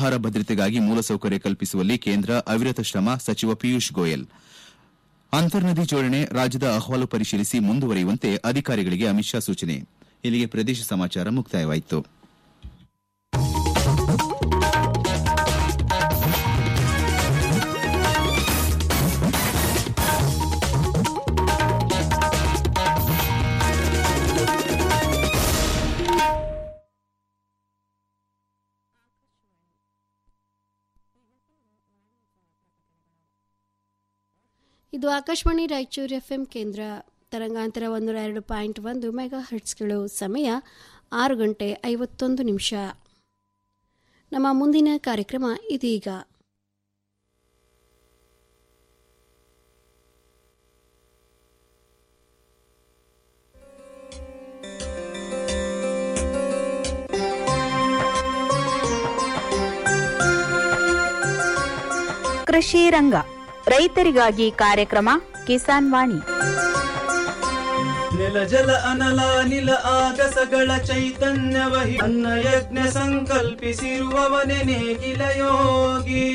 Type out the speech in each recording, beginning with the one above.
ಆಹಾರ ಭದ್ರತೆಗಾಗಿ ಮೂಲಸೌಕರ್ಯ ಕಲ್ಪಿಸುವಲ್ಲಿ ಕೇಂದ್ರ ಅವಿರತ ಶ್ರಮ ಸಚಿವ ಪಿಯೂಷ್ ಗೋಯಲ್ ಅಂತರ್ನದಿ ಜೋಡಣೆ ರಾಜ್ಯದ ಅಹವಾಲು ಪರಿಶೀಲಿಸಿ ಮುಂದುವರಿಯುವಂತೆ ಅಧಿಕಾರಿಗಳಿಗೆ ಅಮಿತ್ ಶಾ ಸೂಚನೆ ಇಲ್ಲಿಗೆ ಪ್ರದೇಶ ಸಮಾಚಾರ ಮುಕ್ತಾಯವಾಯಿತು ಇದು ಆಕಾಶವಾಣಿ ರಾಯಚೂರು ಎಫ್ಎಂ ಕೇಂದ್ರ ತರಂಗಾಂತರ ಒಂದೂರ ಎರಡು ಪಾಯಿಂಟ್ ಒಂದು ಮೆಗಾ ಹರ್ಟ್ಸ್ಗಳು ಸಮಯ ಆರು ಗಂಟೆ ಐವತ್ತೊಂದು ನಿಮಿಷ ನಮ್ಮ ಮುಂದಿನ ಕಾರ್ಯಕ್ರಮ ಇದೀಗ ಕೃಷಿ ರಂಗ ರೈತರಿಗಾಗಿ ಕಾರ್ಯಕ್ರಮ ಕಿಸಾನ್ ವಾಣಿ ನೆಲ ಜಲ ಅನಲ ನಿಲ ಆಗಸಗಳ ಚೈತನ್ಯವಹಿ ಅನ್ನ ಯಜ್ಞ ಸಂಕಲ್ಪಿಸಿರುವವನೆ ನೇಗಿಲ ಯೋಗಿ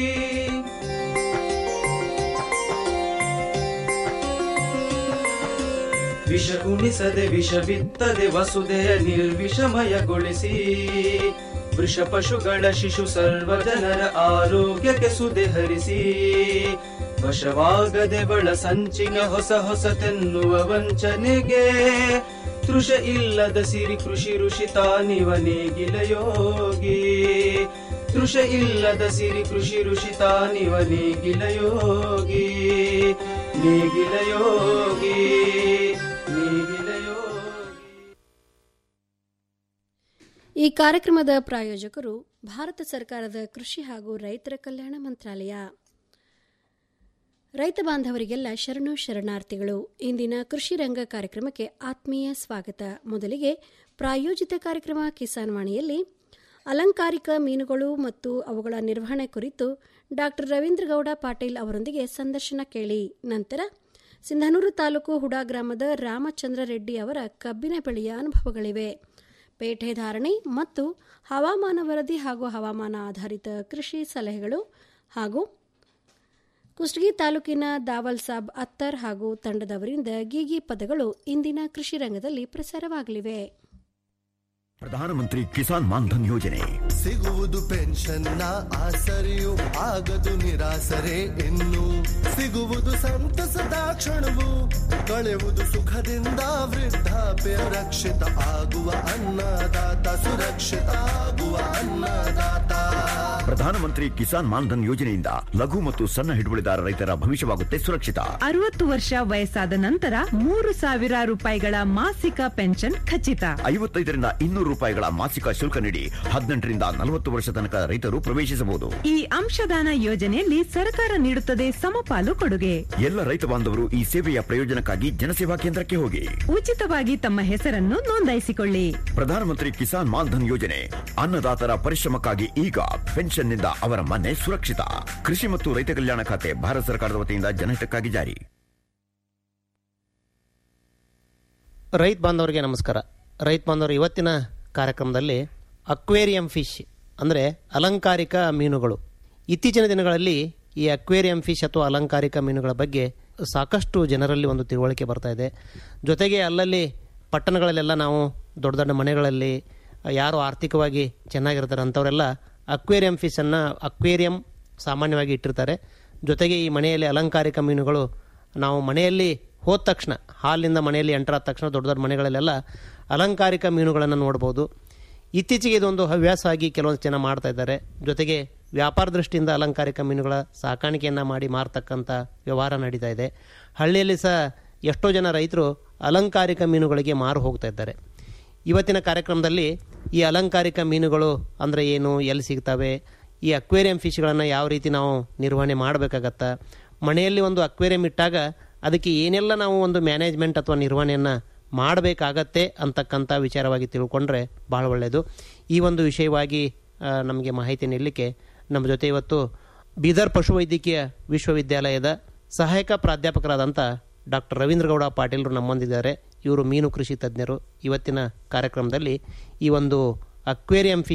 ವಿಷ ಉಣಿಸದೆ ವಿಷ ಬಿತ್ತದೆ ವಸುದೆಯ ನಿರ್ವಿಷಮಯಗೊಳಿಸಿ ವೃಷ ಪಶುಗಳ ಶಿಶು ಸರ್ವ ಜನರ ಆರೋಗ್ಯಕ್ಕೆ ಸುದೆ ಹರಿಸಿ ವಶವಾಗದೆ ಬಳ ಸಂಚಿನ ಹೊಸ ಹೊಸತೆನ್ನುವ ವಂಚನೆಗೆ ತೃಷ ಇಲ್ಲದ ಸಿರಿ ಕೃಷಿ ಋಷಿ ತಾನಿವ ನೇಗಿಲ ಯೋಗಿ ತೃಷ ಇಲ್ಲದ ಸಿರಿ ಕೃಷಿ ಋಷಿ ತಾನಿವ ನೇಗಿಲ ಯೋಗಿ ನೇಗಿಲ ಯೋಗಿ ನೇಗಿಲ ಯೋಗಿ ಈ ಕಾರ್ಯಕ್ರಮದ ಪ್ರಾಯೋಜಕರು ಭಾರತ ಸರ್ಕಾರದ ಕೃಷಿ ಹಾಗೂ ರೈತರ ಕಲ್ಯಾಣ ಮಂತ್ರಾಲಯ ರೈತ ಬಾಂಧವರಿಗೆಲ್ಲ ಶರಣು ಶರಣಾರ್ಥಿಗಳು ಇಂದಿನ ಕೃಷಿ ರಂಗ ಕಾರ್ಯಕ್ರಮಕ್ಕೆ ಆತ್ಮೀಯ ಸ್ವಾಗತ ಮೊದಲಿಗೆ ಪ್ರಾಯೋಜಿತ ಕಾರ್ಯಕ್ರಮ ಕಿಸಾನ್ ವಾಣಿಯಲ್ಲಿ ಅಲಂಕಾರಿಕ ಮೀನುಗಳು ಮತ್ತು ಅವುಗಳ ನಿರ್ವಹಣೆ ಕುರಿತು ಡಾಕ್ಟರ್ ರವೀಂದ್ರಗೌಡ ಪಾಟೀಲ್ ಅವರೊಂದಿಗೆ ಸಂದರ್ಶನ ಕೇಳಿ ನಂತರ ಸಿಂಧನೂರು ತಾಲೂಕು ಹುಡಾ ಗ್ರಾಮದ ರಾಮಚಂದ್ರ ರೆಡ್ಡಿ ಅವರ ಕಬ್ಬಿನ ಬೆಳೆಯ ಅನುಭವಗಳಿವೆ ಪೇಟೆ ಧಾರಣೆ ಮತ್ತು ಹವಾಮಾನ ವರದಿ ಹಾಗೂ ಹವಾಮಾನ ಆಧಾರಿತ ಕೃಷಿ ಸಲಹೆಗಳು ಹಾಗೂ ಕುಷ್ಟಗಿ ತಾಲೂಕಿನ ದಾವಲ್ ಸಾಬ್ ಅತ್ತರ್ ಹಾಗೂ ತಂಡದವರಿಂದ ಗೀಗಿ ಪದಗಳು ಇಂದಿನ ಕೃಷಿ ರಂಗದಲ್ಲಿ ಪ್ರಸಾರವಾಗಲಿವೆ ಪ್ರಧಾನಮಂತ್ರಿ ಕಿಸಾನ್ ಮಾನ್ಧನ್ ಯೋಜನೆ ಸಿಗುವುದು ಪೆನ್ಷನ್ನ ಆಸರೆಯು ಆಗದು ನಿರಾಸರೆ ಇನ್ನು ಸಿಗುವುದು ಸಂತಸದ ಕ್ಷಣವು ಕಳೆಯುವುದು ಸುಖದಿಂದ ವೃದ್ಧಾಪ್ಯ ರಕ್ಷಿತ ಆಗುವ ಅನ್ನದಾತ ಸುರಕ್ಷಿತ ಆಗುವ ಅನ್ನದಾತ ಪ್ರಧಾನಮಂತ್ರಿ ಕಿಸಾನ್ ಮಾನ್ಧನ್ ಯೋಜನೆಯಿಂದ ಲಘು ಮತ್ತು ಸಣ್ಣ ಹಿಡುವಳಿದಾರ ರೈತರ ಭವಿಷ್ಯವಾಗುತ್ತೆ ಸುರಕ್ಷಿತ ಅರವತ್ತು ವರ್ಷ ವಯಸ್ಸಾದ ನಂತರ ಮೂರು ಸಾವಿರ ರೂಪಾಯಿಗಳ ಮಾಸಿಕ ಪೆನ್ಷನ್ ಖಚಿತ ಐವತ್ತೈದರಿಂದ ಇನ್ನೂರು ರೂಪಾಯಿಗಳ ಮಾಸಿಕ ಶುಲ್ಕ ನೀಡಿ ಹದಿನೆಂಟರಿಂದ ನಲವತ್ತು ವರ್ಷ ತನಕ ರೈತರು ಪ್ರವೇಶಿಸಬಹುದು ಈ ಅಂಶದಾನ ಯೋಜನೆಯಲ್ಲಿ ಸರ್ಕಾರ ನೀಡುತ್ತದೆ ಸಮಪಾಲು ಕೊಡುಗೆ ಎಲ್ಲ ರೈತ ಬಾಂಧವರು ಈ ಸೇವೆಯ ಪ್ರಯೋಜನಕ್ಕಾಗಿ ಜನಸೇವಾ ಕೇಂದ್ರಕ್ಕೆ ಹೋಗಿ ಉಚಿತವಾಗಿ ತಮ್ಮ ಹೆಸರನ್ನು ನೋಂದಾಯಿಸಿಕೊಳ್ಳಿ ಪ್ರಧಾನಮಂತ್ರಿ ಕಿಸಾನ್ ಮಾನ್ಧನ್ ಯೋಜನೆ ಅನ್ನದಾತರ ಪರಿಶ್ರಮಕ್ಕಾಗಿ ಈಗ ಪೆನ್ಷನ್ನಿಂದ ಅವರ ಮನೆ ಸುರಕ್ಷಿತ ಕೃಷಿ ಮತ್ತು ರೈತ ಕಲ್ಯಾಣ ಖಾತೆ ಭಾರತ ಸರ್ಕಾರದ ವತಿಯಿಂದ ಜನಹಿತಕ್ಕಾಗಿ ಜಾರಿ ರೈತ ಬಾಂಧವರಿಗೆ ನಮಸ್ಕಾರ ರೈತ ಬಾಂಧವರು ಇವತ್ತಿನ ಕಾರ್ಯಕ್ರಮದಲ್ಲಿ ಅಕ್ವೇರಿಯಂ ಫಿಶ್ ಅಂದರೆ ಅಲಂಕಾರಿಕ ಮೀನುಗಳು ಇತ್ತೀಚಿನ ದಿನಗಳಲ್ಲಿ ಈ ಅಕ್ವೇರಿಯಂ ಫಿಶ್ ಅಥವಾ ಅಲಂಕಾರಿಕ ಮೀನುಗಳ ಬಗ್ಗೆ ಸಾಕಷ್ಟು ಜನರಲ್ಲಿ ಒಂದು ತಿಳುವಳಿಕೆ ಬರ್ತಾ ಇದೆ ಜೊತೆಗೆ ಅಲ್ಲಲ್ಲಿ ಪಟ್ಟಣಗಳಲ್ಲೆಲ್ಲ ನಾವು ದೊಡ್ಡ ದೊಡ್ಡ ಮನೆಗಳಲ್ಲಿ ಯಾರು ಆರ್ಥಿಕವಾಗಿ ಚೆನ್ನಾಗಿರ್ತಾರೆ ಅಂಥವರೆಲ್ಲ ಅಕ್ವೇರಿಯಂ ಫಿಶನ್ನು ಅಕ್ವೇರಿಯಂ ಸಾಮಾನ್ಯವಾಗಿ ಇಟ್ಟಿರ್ತಾರೆ ಜೊತೆಗೆ ಈ ಮನೆಯಲ್ಲಿ ಅಲಂಕಾರಿಕ ಮೀನುಗಳು ನಾವು ಮನೆಯಲ್ಲಿ ಹೋದ ತಕ್ಷಣ ಹಾಲಿನಿಂದ ಮನೆಯಲ್ಲಿ ಎಂಟರ್ ಆದ ತಕ್ಷಣ ದೊಡ್ಡ ದೊಡ್ಡ ಮನೆಗಳಲ್ಲೆಲ್ಲ ಅಲಂಕಾರಿಕ ಮೀನುಗಳನ್ನು ನೋಡ್ಬೋದು ಇತ್ತೀಚೆಗೆ ಇದೊಂದು ಹವ್ಯಾಸ ಆಗಿ ಕೆಲವೊಂದು ಜನ ಮಾಡ್ತಾ ಇದ್ದಾರೆ ಜೊತೆಗೆ ವ್ಯಾಪಾರ ದೃಷ್ಟಿಯಿಂದ ಅಲಂಕಾರಿಕ ಮೀನುಗಳ ಸಾಕಾಣಿಕೆಯನ್ನು ಮಾಡಿ ಮಾರ್ತಕ್ಕಂಥ ವ್ಯವಹಾರ ನಡೀತಾ ಇದೆ ಹಳ್ಳಿಯಲ್ಲಿ ಸಹ ಎಷ್ಟೋ ಜನ ರೈತರು ಅಲಂಕಾರಿಕ ಮೀನುಗಳಿಗೆ ಮಾರು ಹೋಗ್ತಾ ಇದ್ದಾರೆ ಇವತ್ತಿನ ಕಾರ್ಯಕ್ರಮದಲ್ಲಿ ಈ ಅಲಂಕಾರಿಕ ಮೀನುಗಳು ಅಂದರೆ ಏನು ಎಲ್ಲಿ ಸಿಗ್ತವೆ ಈ ಅಕ್ವೇರಿಯಂ ಫಿಶ್ಗಳನ್ನು ಯಾವ ರೀತಿ ನಾವು ನಿರ್ವಹಣೆ ಮಾಡಬೇಕಾಗತ್ತ ಮನೆಯಲ್ಲಿ ಒಂದು ಅಕ್ವೇರಿಯಂ ಇಟ್ಟಾಗ ಅದಕ್ಕೆ ಏನೆಲ್ಲ ನಾವು ಒಂದು ಮ್ಯಾನೇಜ್ಮೆಂಟ್ ಅಥವಾ ನಿರ್ವಹಣೆಯನ್ನು ಮಾಡಬೇಕಾಗತ್ತೆ ಅಂತಕ್ಕಂಥ ವಿಚಾರವಾಗಿ ತಿಳ್ಕೊಂಡ್ರೆ ಭಾಳ ಒಳ್ಳೆಯದು ಈ ಒಂದು ವಿಷಯವಾಗಿ ಆ, ನಮಗೆ ಮಾಹಿತಿ ನೀಡಲಿಕ್ಕೆ ನಮ್ಮ ಜೊತೆ ಇವತ್ತು ಬೀದರ್ ಪಶುವೈದ್ಯಕೀಯ ವಿಶ್ವವಿದ್ಯಾಲಯದ ಸಹಾಯಕ ಪ್ರಾಧ್ಯಾಪಕರಾದಂಥ ಡಾಕ್ಟರ್ ರವೀಂದ್ರಗೌಡ ಪಾಟೀಲ್ರು ನಮ್ಮೊಂದಿದ್ದಾರೆ ಇವರು ಮೀನು ಕೃಷಿ ತಜ್ಞರು ಇವತ್ತಿನ ಕಾರ್ಯಕ್ರಮದಲ್ಲಿ ಈ ಒಂದು ಅಕ್ವೇರಿಯಂ ಫಿಶ್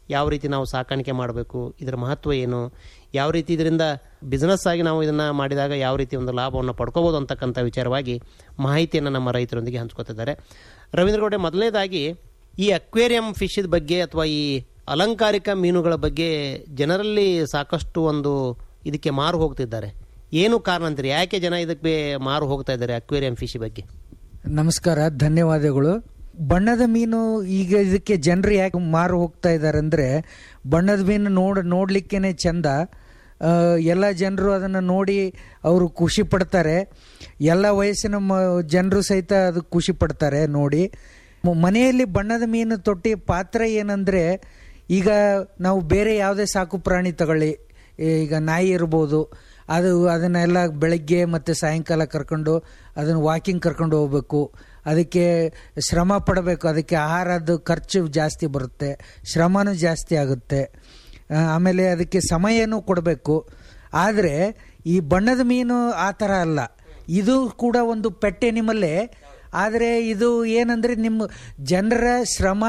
ಯಾವ ರೀತಿ ನಾವು ಸಾಕಾಣಿಕೆ ಮಾಡಬೇಕು ಇದರ ಮಹತ್ವ ಏನು ಯಾವ ರೀತಿ ಇದರಿಂದ ಬಿಸ್ನೆಸ್ ಆಗಿ ನಾವು ಇದನ್ನು ಮಾಡಿದಾಗ ಯಾವ ರೀತಿ ಒಂದು ಲಾಭವನ್ನು ಪಡ್ಕೋಬೋದು ಅಂತಕ್ಕಂಥ ವಿಚಾರವಾಗಿ ಮಾಹಿತಿಯನ್ನು ನಮ್ಮ ರೈತರೊಂದಿಗೆ ಹಂಚ್ಕೋತಿದ್ದಾರೆ ರವೀಂದ್ರ ಗೌಡೆ ಮೊದಲನೇದಾಗಿ ಈ ಅಕ್ವೇರಿಯಂ ಫಿಶ್ ಬಗ್ಗೆ ಅಥವಾ ಈ ಅಲಂಕಾರಿಕ ಮೀನುಗಳ ಬಗ್ಗೆ ಜನರಲ್ಲಿ ಸಾಕಷ್ಟು ಒಂದು ಇದಕ್ಕೆ ಮಾರು ಹೋಗ್ತಿದ್ದಾರೆ ಏನು ಕಾರಣ ಅಂತೀರಿ ಯಾಕೆ ಜನ ಇದಕ್ಕೆ ಮಾರು ಹೋಗ್ತಾ ಇದ್ದಾರೆ ಅಕ್ವೇರಿಯಂ ಫಿಶ್ ಬಗ್ಗೆ ನಮಸ್ಕಾರ ಧನ್ಯವಾದಗಳು ಬಣ್ಣದ ಮೀನು ಈಗ ಇದಕ್ಕೆ ಜನರು ಯಾಕೆ ಮಾರು ಹೋಗ್ತಾ ಇದ್ದಾರೆ ಅಂದರೆ ಬಣ್ಣದ ಮೀನು ನೋಡ್ ನೋಡ್ಲಿಕ್ಕೇನೆ ಚಂದ ಆ, ಎಲ್ಲ ಜನರು ಅದನ್ನು ನೋಡಿ ಅವರು ಖುಷಿ ಪಡ್ತಾರೆ ಎಲ್ಲ ವಯಸ್ಸಿನ ಮ ಜನರು ಸಹಿತ ಅದು ಖುಷಿ ಪಡ್ತಾರೆ ನೋಡಿ ಮ- ಮನೆಯಲ್ಲಿ ಬಣ್ಣದ ಮೀನು ತೊಟ್ಟಿ ಪಾತ್ರ ಏನಂದರೆ ಈಗ ನಾವು ಬೇರೆ ಯಾವುದೇ ಸಾಕು ಪ್ರಾಣಿ ತಗೊಳ್ಳಿ ಈಗ ನಾಯಿ ಇರ್ಬೋದು ಅದು ಅದನ್ನೆಲ್ಲ ಬೆಳಗ್ಗೆ ಮತ್ತು ಸಾಯಂಕಾಲ ಕರ್ಕೊಂಡು ಅದನ್ನು ವಾಕಿಂಗ್ ಕರ್ಕೊಂಡು ಹೋಗ್ಬೇಕು ಅದಕ್ಕೆ ಶ್ರಮ ಪಡಬೇಕು ಅದಕ್ಕೆ ಆಹಾರದ ಖರ್ಚು ಜಾಸ್ತಿ ಬರುತ್ತೆ ಶ್ರಮನೂ ಜಾಸ್ತಿ ಆಗುತ್ತೆ ಆ, ಆಮೇಲೆ ಅದಕ್ಕೆ ಸಮಯನೂ ಕೊಡಬೇಕು ಆದರೆ ಈ ಬಣ್ಣದ ಮೀನು ಆ ಥರ ಅಲ್ಲ ಇದು ಕೂಡ ಒಂದು ಪೆಟ್ ಎನಿಮಲ್ಲೇ ಆದರೆ ಇದು ಏನಂದರೆ ನಿಮ್ಮ ಜನರ ಶ್ರಮ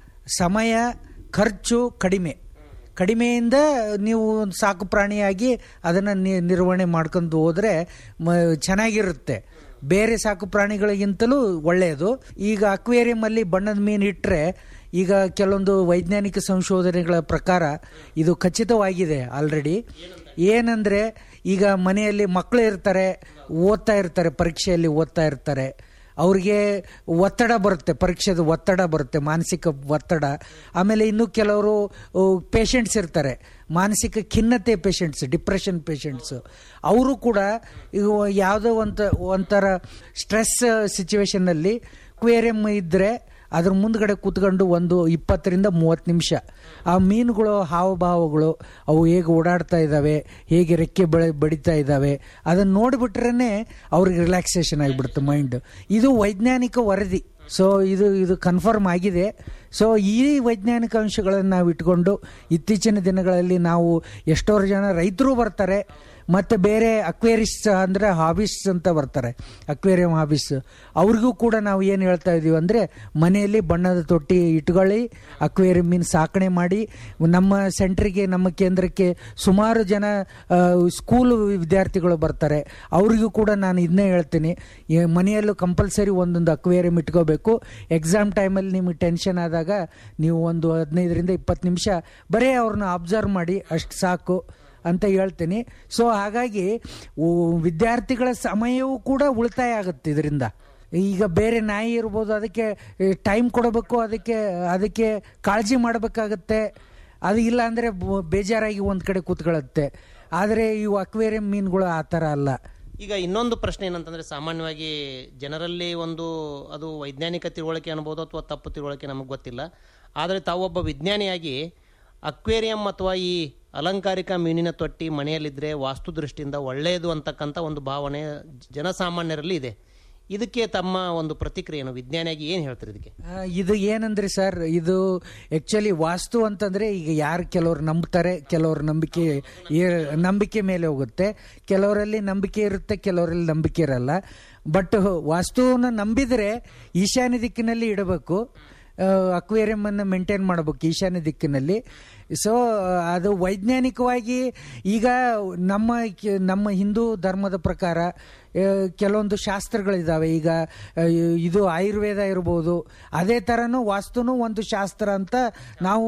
ಸಮಯ ಖರ್ಚು ಕಡಿಮೆ ಕಡಿಮೆಯಿಂದ ನೀವು ಒಂದು ಸಾಕು ಪ್ರಾಣಿಯಾಗಿ ಅದನ್ನು ನಿರ್ವಹಣೆ ಮಾಡ್ಕೊಂಡು ಹೋದರೆ ಮ ಚೆನ್ನಾಗಿರುತ್ತೆ ಬೇರೆ ಸಾಕು ಪ್ರಾಣಿಗಳಿಗಿಂತಲೂ ಒಳ್ಳೆಯದು ಈಗ ಅಕ್ವೇರಿಯಂ ಅಲ್ಲಿ ಬಣ್ಣದ ಮೀನು ಇಟ್ಟರೆ ಈಗ ಕೆಲವೊಂದು ವೈಜ್ಞಾನಿಕ ಸಂಶೋಧನೆಗಳ ಪ್ರಕಾರ ಇದು ಖಚಿತವಾಗಿದೆ ಆಲ್ರೆಡಿ ಏನಂದರೆ ಈಗ ಮನೆಯಲ್ಲಿ ಮಕ್ಕಳು ಇರ್ತಾರೆ ಓದ್ತಾ ಇರ್ತಾರೆ ಪರೀಕ್ಷೆಯಲ್ಲಿ ಓದ್ತಾ ಇರ್ತಾರೆ ಅವ್ರಿಗೆ ಒತ್ತಡ ಬರುತ್ತೆ ಪರೀಕ್ಷೆದು ಒತ್ತಡ ಬರುತ್ತೆ ಮಾನಸಿಕ ಒತ್ತಡ ಆಮೇಲೆ ಇನ್ನು ಕೆಲವರು ಪೇಷಂಟ್ಸ್ ಇರ್ತಾರೆ ಮಾನಸಿಕ ಖಿನ್ನತೆ ಪೇಷಂಟ್ಸ್ ಡಿಪ್ರೆಷನ್ ಪೇಷಂಟ್ಸ್ ಅವರು ಕೂಡ ಈಗ ಯಾವುದೋ ಒಂಥ ಒಂಥರ ಸ್ಟ್ರೆಸ್ ಸಿಚುವೇಶನ್ನಲ್ಲಿ ಕ್ವೇರಿಯಂ ಇದ್ದರೆ ಅದ್ರ ಮುಂದ್ಗಡೆ ಕೂತ್ಕೊಂಡು ಒಂದು ಇಪ್ಪತ್ತರಿಂದ ಮೂವತ್ತು ನಿಮಿಷ ಆ ಮೀನುಗಳು ಹಾವಭಾವಗಳು ಅವು ಹೇಗೆ ಓಡಾಡ್ತಾ ಇದ್ದಾವೆ ಹೇಗೆ ರೆಕ್ಕೆ ಬೆಳೆ ಬಡಿತಾ ಇದ್ದಾವೆ ಅದನ್ನು ನೋಡಿಬಿಟ್ರೇ ಅವ್ರಿಗೆ ರಿಲ್ಯಾಕ್ಸೇಷನ್ ಆಗಿಬಿಡುತ್ತೆ ಮೈಂಡ್ ಇದು ವೈಜ್ಞಾನಿಕ ವರದಿ ಸೊ ಇದು ಇದು ಕನ್ಫರ್ಮ್ ಆಗಿದೆ ಸೊ ಈ ವೈಜ್ಞಾನಿಕ ಅಂಶಗಳನ್ನು ನಾವು ಇಟ್ಕೊಂಡು ಇತ್ತೀಚಿನ ದಿನಗಳಲ್ಲಿ ನಾವು ಎಷ್ಟೋ ಜನ ರೈತರು ಬರ್ತಾರೆ ಮತ್ತು ಬೇರೆ ಅಕ್ವೇರಿಸ್ ಅಂದರೆ ಹಾಬಿಸ್ ಅಂತ ಬರ್ತಾರೆ ಅಕ್ವೇರಿಯಂ ಹಾಬಿಸ್ ಅವ್ರಿಗೂ ಕೂಡ ನಾವು ಏನು ಹೇಳ್ತಾ ಇದೀವಿ ಅಂದರೆ ಮನೆಯಲ್ಲಿ ಬಣ್ಣದ ತೊಟ್ಟಿ ಇಟ್ಕೊಳ್ಳಿ ಅಕ್ವೇರಿಯಂ ಮೀನು ಸಾಕಣೆ ಮಾಡಿ ನಮ್ಮ ಸೆಂಟ್ರಿಗೆ ನಮ್ಮ ಕೇಂದ್ರಕ್ಕೆ ಸುಮಾರು ಜನ ಆ, ಸ್ಕೂಲ್ ವಿದ್ಯಾರ್ಥಿಗಳು ಬರ್ತಾರೆ ಅವರಿಗೂ ಕೂಡ ನಾನು ಇದನ್ನೇ ಹೇಳ್ತೀನಿ ಈ ಮನೆಯಲ್ಲೂ ಕಂಪಲ್ಸರಿ ಒಂದೊಂದು ಅಕ್ವೇರಿಯಂ ಇಟ್ಕೋಬೇಕು ಎಕ್ಸಾಮ್ ಟೈಮಲ್ಲಿ ನಿಮಗೆ ಟೆನ್ಷನ್ ಆದಾಗ ನೀವು ಒಂದು ಹದಿನೈದರಿಂದ ಇಪ್ಪತ್ತು ನಿಮಿಷ ಬರೀ ಅವ್ರನ್ನ ಅಬ್ಸರ್ವ್ ಮಾಡಿ ಅಷ್ಟು ಸಾಕು ಅಂತ ಹೇಳ್ತೀನಿ ಸೊ ಹಾಗಾಗಿ ಉ- ವಿದ್ಯಾರ್ಥಿಗಳ ಸಮಯವೂ ಕೂಡ ಉಳಿತಾಯ ಆಗುತ್ತೆ ಇದರಿಂದ ಈಗ ಬೇರೆ ನಾಯಿ ಇರ್ಬೋದು ಅದಕ್ಕೆ ಟೈಮ್ ಕೊಡಬೇಕು ಅದಕ್ಕೆ ಅದಕ್ಕೆ ಕಾಳಜಿ ಮಾಡಬೇಕಾಗತ್ತೆ ಅದು ಇಲ್ಲ ಅಂದರೆ ಬೇಜಾರಾಗಿ ಒಂದು ಕಡೆ ಕೂತ್ಕೊಳ್ಳುತ್ತೆ ಆದರೆ ಇವು ಅಕ್ವೇರಿಯಂ ಮೀನುಗಳು ಆ ಥರ ಅಲ್ಲ ಈಗ ಇನ್ನೊಂದು ಪ್ರಶ್ನೆ ಏನಂತಂದ್ರೆ ಸಾಮಾನ್ಯವಾಗಿ ಜನರಲ್ಲಿ ಒಂದು ಅದು ವೈಜ್ಞಾನಿಕ ತಿಳುವಳಿಕೆ ಅನ್ಬೋದು ಅಥವಾ ತಪ್ಪು ತಿಳುವಳಿಕೆ ನಮಗೆ ಗೊತ್ತಿಲ್ಲ ಆದರೆ ತಾವೊಬ್ಬ ವಿಜ್ಞಾನಿಯಾಗಿ ಅಕ್ವೇರಿಯಂ ಅಥವಾ ಈ ಅಲಂಕಾರಿಕ ಮೀನಿನ ತೊಟ್ಟಿ ಮನೆಯಲ್ಲಿದ್ದರೆ ವಾಸ್ತು ದೃಷ್ಟಿಯಿಂದ ಒಳ್ಳೆಯದು ಅಂತಕ್ಕಂಥ ಒಂದು ಭಾವನೆ ಜನಸಾಮಾನ್ಯರಲ್ಲಿ ಇದೆ ಇದಕ್ಕೆ ತಮ್ಮ ಒಂದು ಪ್ರತಿಕ್ರಿಯೆ ಏನು ವಿಜ್ಞಾನಿಯಾಗಿ ಏನು ಹೇಳ್ತಾರೆ ಇದಕ್ಕೆ ಆ, ಇದು ಏನಂದ್ರೆ ಸರ್ ಇದು ಆಕ್ಚುಲಿ ವಾಸ್ತು ಅಂತಂದ್ರೆ ಈಗ ಯಾರು ಕೆಲವ್ರು ನಂಬ್ತಾರೆ ಕೆಲವ್ರ ನಂಬಿಕೆ ಏ- ನಂಬಿಕೆ ಮೇಲೆ ಹೋಗುತ್ತೆ ಕೆಲವರಲ್ಲಿ ನಂಬಿಕೆ ಇರುತ್ತೆ ಕೆಲವರಲ್ಲಿ ನಂಬಿಕೆ ಇರಲ್ಲ ಬಟ್ ವಾಸ್ತುವನ್ನ ನಂಬಿದ್ರೆ ಈಶಾನ್ಯ ದಿಕ್ಕಿನಲ್ಲಿ ಇಡಬೇಕು ಅಕ್ವೇರಿಯಂ ಅನ್ನು ಮೇಂಟೈನ್ ಮಾಡಬೇಕು ಈಶಾನ್ಯ ದಿಕ್ಕಿನಲ್ಲಿ ಸೊ ಅದು ವೈಜ್ಞಾನಿಕವಾಗಿ ಈಗ ನಮ್ಮ ಕೆ- ನಮ್ಮ ಹಿಂದೂ ಧರ್ಮದ ಪ್ರಕಾರ ಆ, ಕೆಲವೊಂದು ಶಾಸ್ತ್ರಗಳಿದ್ದಾವೆ ಈಗ ಆ, ಇದು ಆಯುರ್ವೇದ ಇರ್ಬೋದು ಅದೇ ಥರನೂ ವಾಸ್ತುನೂ ಒಂದು ಶಾಸ್ತ್ರ ಅಂತ ನಾವು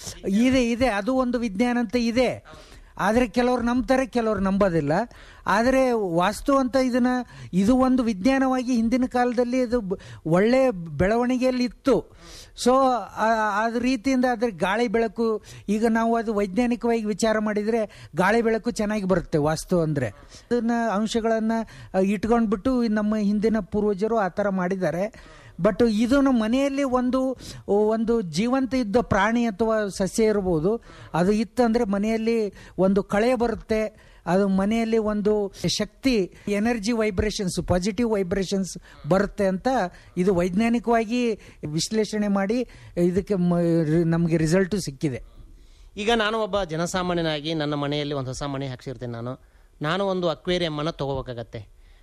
ಇದೆ ಇದೆ ಅದು ಒಂದು ವಿಜ್ಞಾನ ಅಂತ ಇದೆ ಆದರೆ ಕೆಲವ್ರು ನಂಬ್ತಾರೆ ಕೆಲವ್ರು ನಂಬೋದಿಲ್ಲ ಆದರೆ ವಾಸ್ತು ಅಂತ ಇದನ್ನ ಇದು ಒಂದು ವಿಜ್ಞಾನವಾಗಿ ಹಿಂದಿನ ಕಾಲದಲ್ಲಿ ಇದು ಬ- ಒಳ್ಳೆ ಬೆಳವಣಿಗೆಯಲ್ಲಿ ಇತ್ತು ಸೊ ಅದ ರೀತಿಯಿಂದ ಅದ್ರ ಗಾಳಿ ಬೆಳಕು ಈಗ ನಾವು ಅದು ವೈಜ್ಞಾನಿಕವಾಗಿ ವಿಚಾರ ಮಾಡಿದರೆ ಗಾಳಿ ಬೆಳಕು ಚೆನ್ನಾಗಿ ಬರುತ್ತೆ ವಾಸ್ತು ಅಂದರೆ ಅದನ್ನ ಅಂಶಗಳನ್ನು ಇಟ್ಕೊಂಡ್ಬಿಟ್ಟು ನಮ್ಮ ಹಿಂದಿನ ಪೂರ್ವಜರು ಆ ಥರ ಮಾಡಿದ್ದಾರೆ ಬಟ್ ಇದು ನಮ್ಮ ಮನೆಯಲ್ಲಿ ಒಂದು ಒಂದು ಜೀವಂತ ಇದ್ದ ಪ್ರಾಣಿ ಅಥವಾ ಸಸ್ಯ ಇರ್ಬೋದು ಅದು ಇತ್ತಂದ್ರೆ ಮನೆಯಲ್ಲಿ ಒಂದು ಕಳೆ ಬರುತ್ತೆ ಅದು ಮನೆಯಲ್ಲಿ ಒಂದು ಶಕ್ತಿ ಎನರ್ಜಿ ವೈಬ್ರೇಷನ್ಸ್ ಪಾಸಿಟಿವ್ ವೈಬ್ರೇಷನ್ಸ್ ಬರುತ್ತೆ ಅಂತ ಇದು ವೈಜ್ಞಾನಿಕವಾಗಿ ವಿಶ್ಲೇಷಣೆ ಮಾಡಿ ಇದಕ್ಕೆ ನಮಗೆ ರಿಸಲ್ಟು ಸಿಕ್ಕಿದೆ ಈಗ ನಾನು ಒಬ್ಬ ಜನಸಾಮಾನ್ಯನಾಗಿ ನನ್ನ ಮನೆಯಲ್ಲಿ ಒಂದು ಹೊಸ ಮನೆ ಹಾಕ್ಸಿರ್ತೇನೆ ನಾನು ನಾನು ಒಂದು ಅಕ್ವೇರಿಯಂ ಅನ್ನು ತಗೋಬೇಕಾಗತ್ತೆ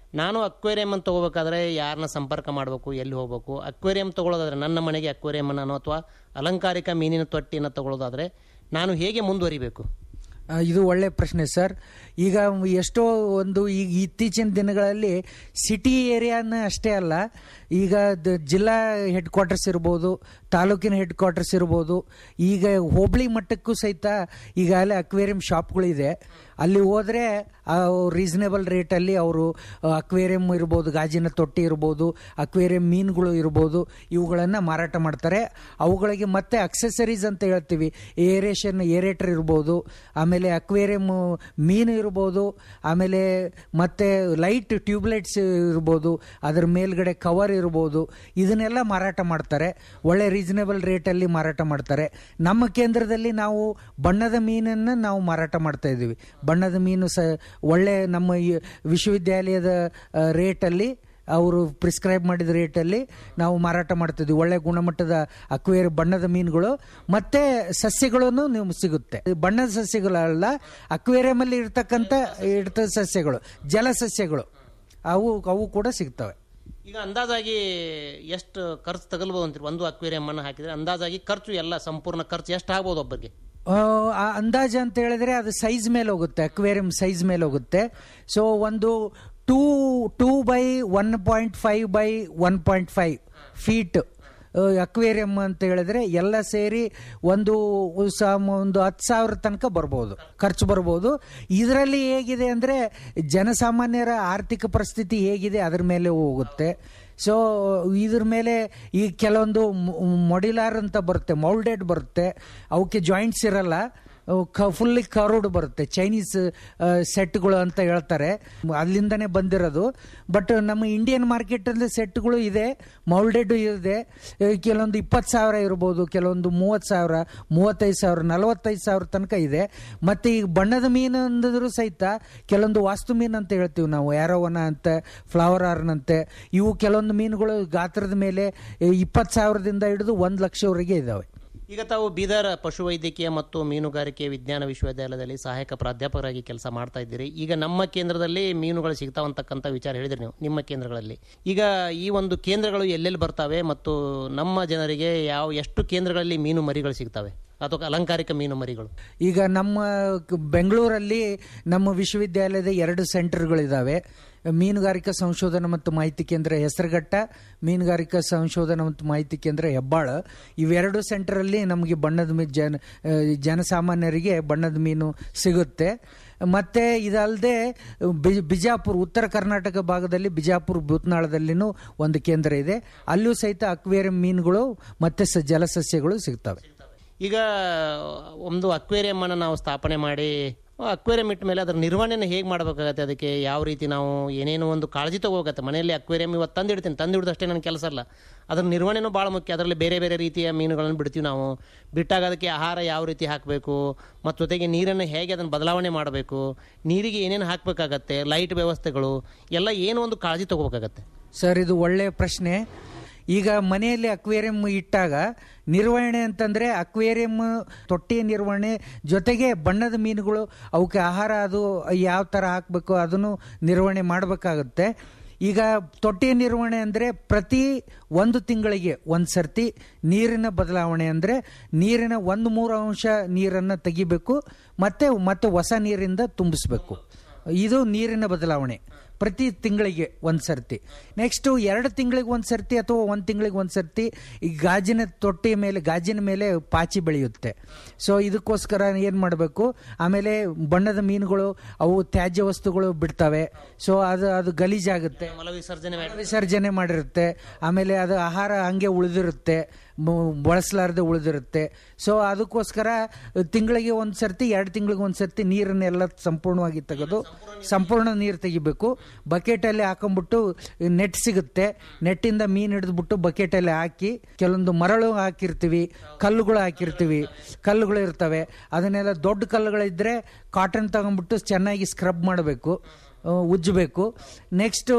ನಾನು ಅಕ್ವೇರಿಯಂ ಅಂತ ತಗೋಬೇಕಾದ್ರೆ ಯಾರನ್ನ ಸಂಪರ್ಕ ಮಾಡಬೇಕು ಎಲ್ಲಿ ಹೋಗಬೇಕು ಅಕ್ವೇರಿಯಂ ತಗೊಳ್ಳೋದಾದ್ರೆ ನನ್ನ ಮನೆಗೆ ಅಕ್ವೇರಿಯಂ ನಾನು ಅಥವಾ ಅಲಂಕಾರಿಕ ಮೀನಿನ ತೊಟ್ಟಿನ ತಗೊಳ್ಳೋದಾದ್ರೆ ನಾನು ಹೇಗೆ ಮುಂದುವರಿಬೇಕು ಆ, ಇದು ಒಳ್ಳೆ ಪ್ರಶ್ನೆ ಸರ್ ಈಗ ಎಷ್ಟೋ ಒಂದು ಈಗ ಇತ್ತೀಚಿನ ದಿನಗಳಲ್ಲಿ ಸಿಟಿ ಏರಿಯಾನ ಅಷ್ಟೇ ಅಲ್ಲ ಈಗ ದ- ಜಿಲ್ಲಾ ಹೆಡ್ ಕ್ವಾರ್ಟರ್ಸ್ ಇರ್ಬೋದು ತಾಲೂಕಿನ ಹೆಡ್ ಕ್ವಾರ್ಟರ್ಸ್ ಇರ್ಬೋದು ಈಗ ಹೋಬಳಿ ಮಟ್ಟಕ್ಕೂ ಸಹಿತ ಈಗಾಗಲೇ ಅಕ್ವೇರಿಯಂ ಶಾಪ್ಗಳಿದೆ ಅಲ್ಲಿ ಹೋದ್ರೆ ರೀಸನೇಬಲ್ ರೇಟಲ್ಲಿ ಅವರು ಅಕ್ವೇರಿಯಂ ಇರ್ಬೋದು ಗಾಜಿನ ತೊಟ್ಟಿ ಇರ್ಬೋದು ಅಕ್ವೇರಿಯಂ ಮೀನುಗಳು ಇರ್ಬೋದು ಇವುಗಳನ್ನು ಮಾರಾಟ ಮಾಡ್ತಾರೆ ಅವುಗಳಿಗೆ ಮತ್ತೆ ಅಕ್ಸೆಸರೀಸ್ ಅಂತ ಹೇಳ್ತೀವಿ ಏರೇಷನ್ ಏರೇಟರ್ ಇರ್ಬೋದು ಆಮೇಲೆ ಅಕ್ವೇರಿಯಂ ಮೀನು ಇರ್ಬೋದು ಆಮೇಲೆ ಮತ್ತೆ ಲೈಟ್ ಟ್ಯೂಬ್ಲೈಟ್ಸ್ ಇರ್ಬೋದು ಅದರ ಮೇಲ್ಗಡೆ ಕವರ್ ಇರ್ಬೋದು ಇದನ್ನೆಲ್ಲ ಮಾರಾಟ ಮಾಡ್ತಾರೆ ಒಳ್ಳೆ ರೀಸನೇಬಲ್ ರೇಟಲ್ಲಿ ಮಾರಾಟ ಮಾಡ್ತಾರೆ ನಮ್ಮ ಕೇಂದ್ರದಲ್ಲಿ ನಾವು ಬಣ್ಣದ ಮೀನನ್ನು ನಾವು ಮಾರಾಟ ಮಾಡ್ತಾ ಇದ್ದೀವಿ ಬಣ್ಣದ ಮೀನು ಸ ಒಳ್ಳೆ ನಮ್ಮ ಈ ವಿಶ್ವವಿದ್ಯಾಲಯದ ಆ, ರೇಟಲ್ಲಿ ಅವರು ಪ್ರಿಸ್ಕ್ರೈಬ್ ಮಾಡಿದ ರೇಟಲ್ಲಿ ನಾವು ಮಾರಾಟ ಮಾಡ್ತಿದ್ವಿ ಒಳ್ಳೆ ಗುಣಮಟ್ಟದ ಅಕ್ವೇರಿ ಬಣ್ಣದ ಮೀನುಗಳು ಮತ್ತೆ ಸಸ್ಯಗಳನ್ನು ನೀವು ಸಿಗುತ್ತೆ ಬಣ್ಣದ ಸಸ್ಯಗಳಲ್ಲ ಅಕ್ವೇರಿಯಂ ಅಲ್ಲಿ ಇರ್ತಕ್ಕಂಥ ಇರ್ತ ಸಸ್ಯಗಳು ಜಲ ಸಸ್ಯಗಳು ಅವು ಅವು ಕೂಡ ಸಿಗ್ತವೆ ಈಗ ಅಂದಾಜಾಗಿ ಎಷ್ಟು ಖರ್ಚು ತಗಲ್ಬೋದು ಅಂತೀರಿ ಒಂದು ಅಕ್ವೇರಿಯಂ ಅನ್ನು ಹಾಕಿದ್ರೆ ಅಂದಾಜಾಗಿ ಖರ್ಚು ಎಲ್ಲ ಸಂಪೂರ್ಣ ಖರ್ಚು ಎಷ್ಟು ಆಗ್ಬೋದು ಒಬ್ಬರಿಗೆ ಆ, ಆ ಅಂದಾಜು ಅಂತ ಹೇಳಿದ್ರೆ ಅದು ಸೈಜ್ ಮೇಲೆ ಹೋಗುತ್ತೆ ಅಕ್ವೇರಿಯಂ ಸೈಜ್ ಮೇಲೆ ಹೋಗುತ್ತೆ ಸೊ ಒಂದು two two by one point five by one point five feet aquarium ಅಂತ ಹೇಳಿದ್ರೆ ಎಲ್ಲ ಸೇರಿ ಒಂದು ಸ- ಒಂದು ಹತ್ತು ಸಾವಿರ ತನಕ ಬರ್ಬೋದು ಖರ್ಚು ಬರ್ಬೋದು ಇದರಲ್ಲಿ ಹೇಗಿದೆ ಅಂದರೆ ಜನಸಾಮಾನ್ಯರ ಆರ್ಥಿಕ ಪರಿಸ್ಥಿತಿ ಹೇಗಿದೆ ಅದರ ಮೇಲೆ ಹೋಗುತ್ತೆ ಸೊ ಇದ್ರ ಮೇಲೆ ಈ ಕೆಲವೊಂದು ಮೊಡ್ಯುಲಾರ್ ಅಂತ ಬರುತ್ತೆ ಮೌಲ್ಡೆಡ್ ಬರುತ್ತೆ ಅವಕ್ಕೆ ಜಾಯಿಂಟ್ಸ್ ಇರಲ್ಲ ಫುಲ್ಲಿ ಕರ್ವ್ಡ್ ಬರುತ್ತೆ ಚೈನೀಸ್ ಸೆಟ್ಗಳು ಅಂತ ಹೇಳ್ತಾರೆ ಅಲ್ಲಿಂದನೇ ಬಂದಿರೋದು ಬಟ್ ನಮ್ಮ ಇಂಡಿಯನ್ ಮಾರ್ಕೆಟಲ್ಲಿ ಸೆಟ್ಗಳು ಇದೆ ಮೌಲ್ಡೆಡ್ ಇದೆ ಆ, ಕೆಲವೊಂದು ಇಪ್ಪತ್ತು ಸಾವಿರ ಇರ್ಬೋದು ಕೆಲವೊಂದು ಮೂವತ್ತು ಸಾವಿರ ಮೂವತ್ತೈದು ಸಾವಿರ ನಲವತ್ತೈದು ಸಾವಿರ ತನಕ ಇದೆ ಮತ್ತೆ ಈಗ ಬಣ್ಣದ ಮೀನು ಅಂದಿದ್ರು ಸಹಿತ ಕೆಲವೊಂದು ವಾಸ್ತು ಮೀನು ಅಂತ ಹೇಳ್ತೀವಿ ನಾವು ಯಾರೋವನ ಅಂತ ಫ್ಲವರ್ ಆರ್ನ್ ಅಂತೆ ಇವು ಕೆಲವೊಂದು ಮೀನುಗಳು ಗಾತ್ರದ ಮೇಲೆ ಇಪ್ಪತ್ತು ಸಾವಿರದಿಂದ ಹಿಡಿದು ಒಂದು ಲಕ್ಷವರೆಗೆ ಇದಾವೆ ಈಗ ತಾವು ಬೀದರ್ ಪಶುವೈದ್ಯಕೀಯ ಮತ್ತು ಮೀನುಗಾರಿಕೆ ವಿಜ್ಞಾನ ವಿಶ್ವವಿದ್ಯಾಲಯದಲ್ಲಿ ಸಹಾಯಕ ಪ್ರಾಧ್ಯಾಪಕರಾಗಿ ಕೆಲಸ ಮಾಡ್ತಾ ಇದ್ದೀರಿ ಈಗ ನಮ್ಮ ಕೇಂದ್ರದಲ್ಲಿ ಮೀನುಗಳು ಸಿಗ್ತಾವಂತಕ್ಕಂಥ ವಿಚಾರ ಹೇಳಿದ್ರಿ ನೀವು ನಿಮ್ಮ ಕೇಂದ್ರಗಳಲ್ಲಿ ಈಗ ಈ ಒಂದು ಕೇಂದ್ರಗಳು ಎಲ್ಲೆಲ್ಲಿ ಬರ್ತಾವೆ ಮತ್ತು ನಮ್ಮ ಜನರಿಗೆ ಯಾವ ಎಷ್ಟು ಕೇಂದ್ರಗಳಲ್ಲಿ ಮೀನು ಮರಿಗಳು ಸಿಗ್ತವೆ ಅಥವಾ ಅಲಂಕಾರಿಕ ಮೀನು ಮರಿಗಳು ಈಗ ನಮ್ಮ ಕ- ಬೆಂಗಳೂರಲ್ಲಿ ನಮ್ಮ ವಿಶ್ವವಿದ್ಯಾಲಯದ ಎರಡು ಸೆಂಟರ್ಗಳಿದ್ದಾವೆ ಮೀನುಗಾರಿಕಾ ಸಂಶೋಧನಾ ಮತ್ತು ಮಾಹಿತಿ ಕೇಂದ್ರ ಹೆಸರುಘಟ್ಟ ಮೀನುಗಾರಿಕಾ ಸಂಶೋಧನಾ ಮತ್ತು ಮಾಹಿತಿ ಕೇಂದ್ರ ಹೆಬ್ಬಾಳ ಇವೆರಡು ಸೆಂಟರಲ್ಲಿ ನಮಗೆ ಬಣ್ಣದ ಮೀನು ಜನ ಆ, ಜನಸಾಮಾನ್ಯರಿಗೆ ಬಣ್ಣದ ಮೀನು ಸಿಗುತ್ತೆ ಮತ್ತೆ ಇದಲ್ಲದೆ ಬಿ- ಬಿಜಾಪುರ ಉತ್ತರ ಕರ್ನಾಟಕ ಭಾಗದಲ್ಲಿ ಬಿಜಾಪುರ ಭೂತ್ನಾಳದಲ್ಲಿನೂ ಒಂದು ಕೇಂದ್ರ ಇದೆ ಅಲ್ಲೂ ಸಹಿತ ಅಕ್ವೇರಿಯಂ ಮೀನುಗಳು ಮತ್ತೆ ಸ ಜಲಸಸ್ಯಗಳು ಸಿಗ್ತವೆ ಈಗ ಒಂದು ಅಕ್ವೇರಿಯಂ ಅನ್ನು ನಾವು ಸ್ಥಾಪನೆ ಮಾಡಿ ಅಕ್ವೇರಿಯಂ ಇಟ್ಟ ಮೇಲೆ ಅದರ ನಿರ್ವಹಣೆನ ಹೇಗೆ ಮಾಡಬೇಕಾಗತ್ತೆ ಅದಕ್ಕೆ ಯಾವ ರೀತಿ ನಾವು ಏನೇನೋ ಒಂದು ಕಾಳಜಿ ತಗೋಬೇಕತ್ತೆ ಮನೆಯಲ್ಲಿ ಅಕ್ವೇರಿಯಂ ಇವತ್ತು ತಂದಿಡ್ತೀನಿ ತಂದಿಡ್ದಷ್ಟೇ ನನ್ನ ಕೆಲಸ ಅಲ್ಲ ಅದರ ನಿರ್ವಹಣೆನೂ ಭಾಳ ಮುಖ್ಯ ಅದರಲ್ಲಿ ಬೇರೆ ಬೇರೆ ರೀತಿಯ ಮೀನುಗಳನ್ನು ಬಿಡ್ತೀವಿ ನಾವು ಬಿಟ್ಟಾಗ ಅದಕ್ಕೆ ಆಹಾರ ಯಾವ ರೀತಿ ಹಾಕಬೇಕು ಮತ್ತು ಜೊತೆಗೆ ನೀರನ್ನು ಹೇಗೆ ಅದನ್ನು ಬದಲಾವಣೆ ಮಾಡಬೇಕು ನೀರಿಗೆ ಏನೇನು ಹಾಕಬೇಕಾಗತ್ತೆ ಲೈಟ್ ವ್ಯವಸ್ಥೆಗಳು ಎಲ್ಲ ಏನು ಒಂದು ಕಾಳಜಿ ತಗೋಬೇಕಾಗತ್ತೆ ಸರ್ ಇದು ಒಳ್ಳೆ ಪ್ರಶ್ನೆ ಈಗ ಮನೆಯಲ್ಲಿ ಅಕ್ವೇರಿಯಂ ಇಟ್ಟಾಗ ನಿರ್ವಹಣೆ ಅಂತಂದ್ರೆ ಅಕ್ವೇರಿಯಂ ತೊಟ್ಟಿಯ ನಿರ್ವಹಣೆ ಜೊತೆಗೆ ಬಣ್ಣದ ಮೀನುಗಳು ಅವಕ್ಕೆ ಆಹಾರ ಅದು ಯಾವ ಥರ ಹಾಕಬೇಕು ಅದನ್ನು ನಿರ್ವಹಣೆ ಮಾಡಬೇಕಾಗುತ್ತೆ ಈಗ ತೊಟ್ಟಿಯ ನಿರ್ವಹಣೆ ಅಂದರೆ ಪ್ರತಿ ಒಂದು ತಿಂಗಳಿಗೆ ಒಂದು ಸರ್ತಿ ನೀರಿನ ಬದಲಾವಣೆ ಅಂದರೆ ನೀರಿನ ಒಂದು ಮೂರು ಅಂಶ ನೀರನ್ನು ತೆಗಿಬೇಕು ಮತ್ತೆ ಮತ್ತೆ ಹೊಸ ನೀರಿಂದ ತುಂಬಿಸ್ಬೇಕು ಇದು ನೀರಿನ ಬದಲಾವಣೆ ಪ್ರತಿ ತಿಂಗಳಿಗೆ ಒಂದು ಸರ್ತಿ ನೆಕ್ಸ್ಟು ಎರಡು ತಿಂಗಳಿಗೆ ಒಂದು ಸರ್ತಿ ಅಥವಾ ಒಂದು ತಿಂಗಳಿಗೆ ಒಂದು ಸರ್ತಿ ಈ ಗಾಜಿನ ತೊಟ್ಟಿ ಮೇಲೆ ಗಾಜಿನ ಮೇಲೆ ಪಾಚಿ ಬೆಳೆಯುತ್ತೆ ಸೊ ಇದಕ್ಕೋಸ್ಕರ ಏನು ಮಾಡಬೇಕು ಆಮೇಲೆ ಬಣ್ಣದ ಮೀನುಗಳು ಅವು ತ್ಯಾಜ್ಯ ವಸ್ತುಗಳು ಬಿಡ್ತವೆ ಸೊ ಅದು ಅದು ಗಲೀಜಾಗುತ್ತೆ ಮಲ ವಿಸರ್ಜನೆ ಮಾಡಿ ವಿಸರ್ಜನೆ ಮಾಡಿರುತ್ತೆ ಆಮೇಲೆ ಅದು ಆಹಾರ ಹಂಗೆ ಉಳಿದಿರುತ್ತೆ ಮ- ಬಳಸಲಾರದೆ ಉಳಿದಿರುತ್ತೆ ಸೊ ಅದಕ್ಕೋಸ್ಕರ ತಿಂಗಳಿಗೆ ಒಂದು ಸರ್ತಿ ಎರಡು ತಿಂಗಳಿಗೆ ಒಂದು ಸರ್ತಿ ನೀರನ್ನೆಲ್ಲ ಸಂಪೂರ್ಣವಾಗಿ ತೆಗೆದು ಸಂಪೂರ್ಣ ನೀರು ತೆಗಿಬೇಕು ಬಕೆಟಲ್ಲಿ ಹಾಕೊಂಡ್ಬಿಟ್ಟು ನೆಟ್ ಸಿಗುತ್ತೆ ನೆಟ್ಟಿಂದ ಮೀನು ಹಿಡಿದ್ಬಿಟ್ಟು ಬಕೆಟಲ್ಲಿ ಹಾಕಿ ಕೆಲವೊಂದು ಮರಳು ಹಾಕಿರ್ತೀವಿ ಕಲ್ಲುಗಳು ಹಾಕಿರ್ತೀವಿ ಕಲ್ಲುಗಳು ಇರ್ತವೆ ಅದನ್ನೆಲ್ಲ ದೊಡ್ಡ ಕಲ್ಲುಗಳಿದ್ರೆ ಕಾಟನ್ ತಗೊಂಡ್ಬಿಟ್ಟು ಚೆನ್ನಾಗಿ ಸ್ಕ್ರಬ್ ಮಾಡಬೇಕು ಆ, ಉಜ್ಜಬೇಕು ನೆಕ್ಸ್ಟು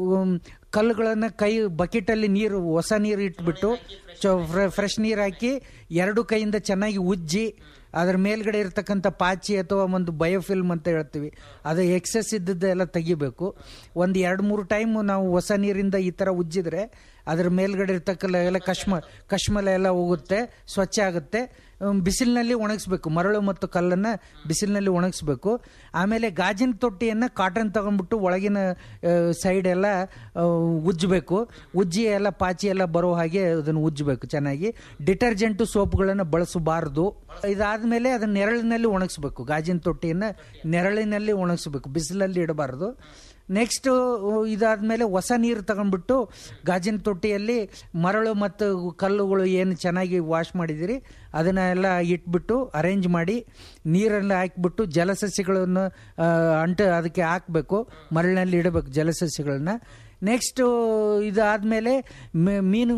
ಕಲ್ಲುಗಳನ್ನು ಕೈ ಬಕೆಟಲ್ಲಿ ನೀರು ಹೊಸ ನೀರು ಇಟ್ಬಿಟ್ಟು ಫ್ರೆಶ್ ನೀರು ಹಾಕಿ ಎರಡು ಕೈಯಿಂದ ಚೆನ್ನಾಗಿ ಉಜ್ಜಿ ಅದ್ರ ಮೇಲ್ಗಡೆ ಇರ್ತಕ್ಕಂಥ ಪಾಚಿ ಅಥವಾ ಒಂದು ಬಯೋಫಿಲ್ಮ್ ಅಂತ ಹೇಳ್ತೀವಿ ಅದು ಎಕ್ಸಸ್ ಇದ್ದದ್ದೆಲ್ಲ ತೆಗಿಬೇಕು ಒಂದು ಎರಡು ಮೂರು ಟೈಮ್ ನಾವು ಹೊಸ ನೀರಿಂದ ಈ ಥರ ಉಜ್ಜಿದ್ರೆ ಅದ್ರ ಮೇಲ್ಗಡೆ ಇರ್ತಕ್ಕಲ್ಲ ಎಲ್ಲ ಕಶ್ಮ ಕಶ್ಮಲ ಎಲ್ಲ ಹೋಗುತ್ತೆ ಸ್ವಚ್ಛ ಆಗುತ್ತೆ ಹ್ಮ್, ಬಿಸಿಲಿನಲ್ಲಿ ಒಣಗಿಸ್ಬೇಕು ಮರಳು ಮತ್ತು ಕಲ್ಲನ್ನು ಬಿಸಿಲಿನಲ್ಲಿ ಒಣಗಿಸ್ಬೇಕು ಆಮೇಲೆ ಗಾಜಿನ ತೊಟ್ಟಿಯನ್ನು ಕಾಟನ್ ತಗೊಂಡ್ಬಿಟ್ಟು ಒಳಗಿನ ಸೈಡ್ ಎಲ್ಲ ಆ, ಉಜ್ಜಬೇಕು ಉಜ್ಜಿ ಎಲ್ಲ ಪಾಚಿ ಎಲ್ಲ ಬರೋ ಹಾಗೆ ಅದನ್ನು ಉಜ್ಜಬೇಕು ಚೆನ್ನಾಗಿ ಡಿಟರ್ಜೆಂಟು ಸೋಪ್ಗಳನ್ನು ಬಳಸಬಾರ್ದು ಇದಾದ್ಮೇಲೆ ಅದನ್ನ ನೆರಳಿನಲ್ಲಿ ಒಣಗಿಸ್ಬೇಕು ಗಾಜಿನ ತೊಟ್ಟಿಯನ್ನು ನೆರಳಿನಲ್ಲಿ ಒಣಗಿಸ್ಬೇಕು ಬಿಸಿಲಲ್ಲಿ ಇಡಬಾರ್ದು ನೆಕ್ಸ್ಟ್ ಇದಾದ್ಮೇಲೆ ಹೊಸ ನೀರು ತಗೊಂಡ್ಬಿಟ್ಟು ಗಾಜಿನ ತೊಟ್ಟಿಯಲ್ಲಿ ಮರಳು ಮತ್ತು ಕಲ್ಲುಗಳು ಏನು ಚೆನ್ನಾಗಿ ವಾಶ್ ಮಾಡಿದಿರಿ ಅದನ್ನ ಎಲ್ಲ ಇಟ್ಬಿಟ್ಟು ಅರೇಂಜ್ ಮಾಡಿ ನೀರೆಲ್ಲ ಹಾಕ್ಬಿಟ್ಟು ಜಲಸಸ್ಯಗಳನ್ನು ಆ, ಅಂಟ ಅದಕ್ಕೆ ಹಾಕಬೇಕು ಮರಳಿನಲ್ಲಿ ಇಡಬೇಕು ಜಲಸಸ್ಯಗಳನ್ನ ನೆಕ್ಸ್ಟ್ ಇದಾದ್ಮೇಲೆ ಮೆ- ಮೀನು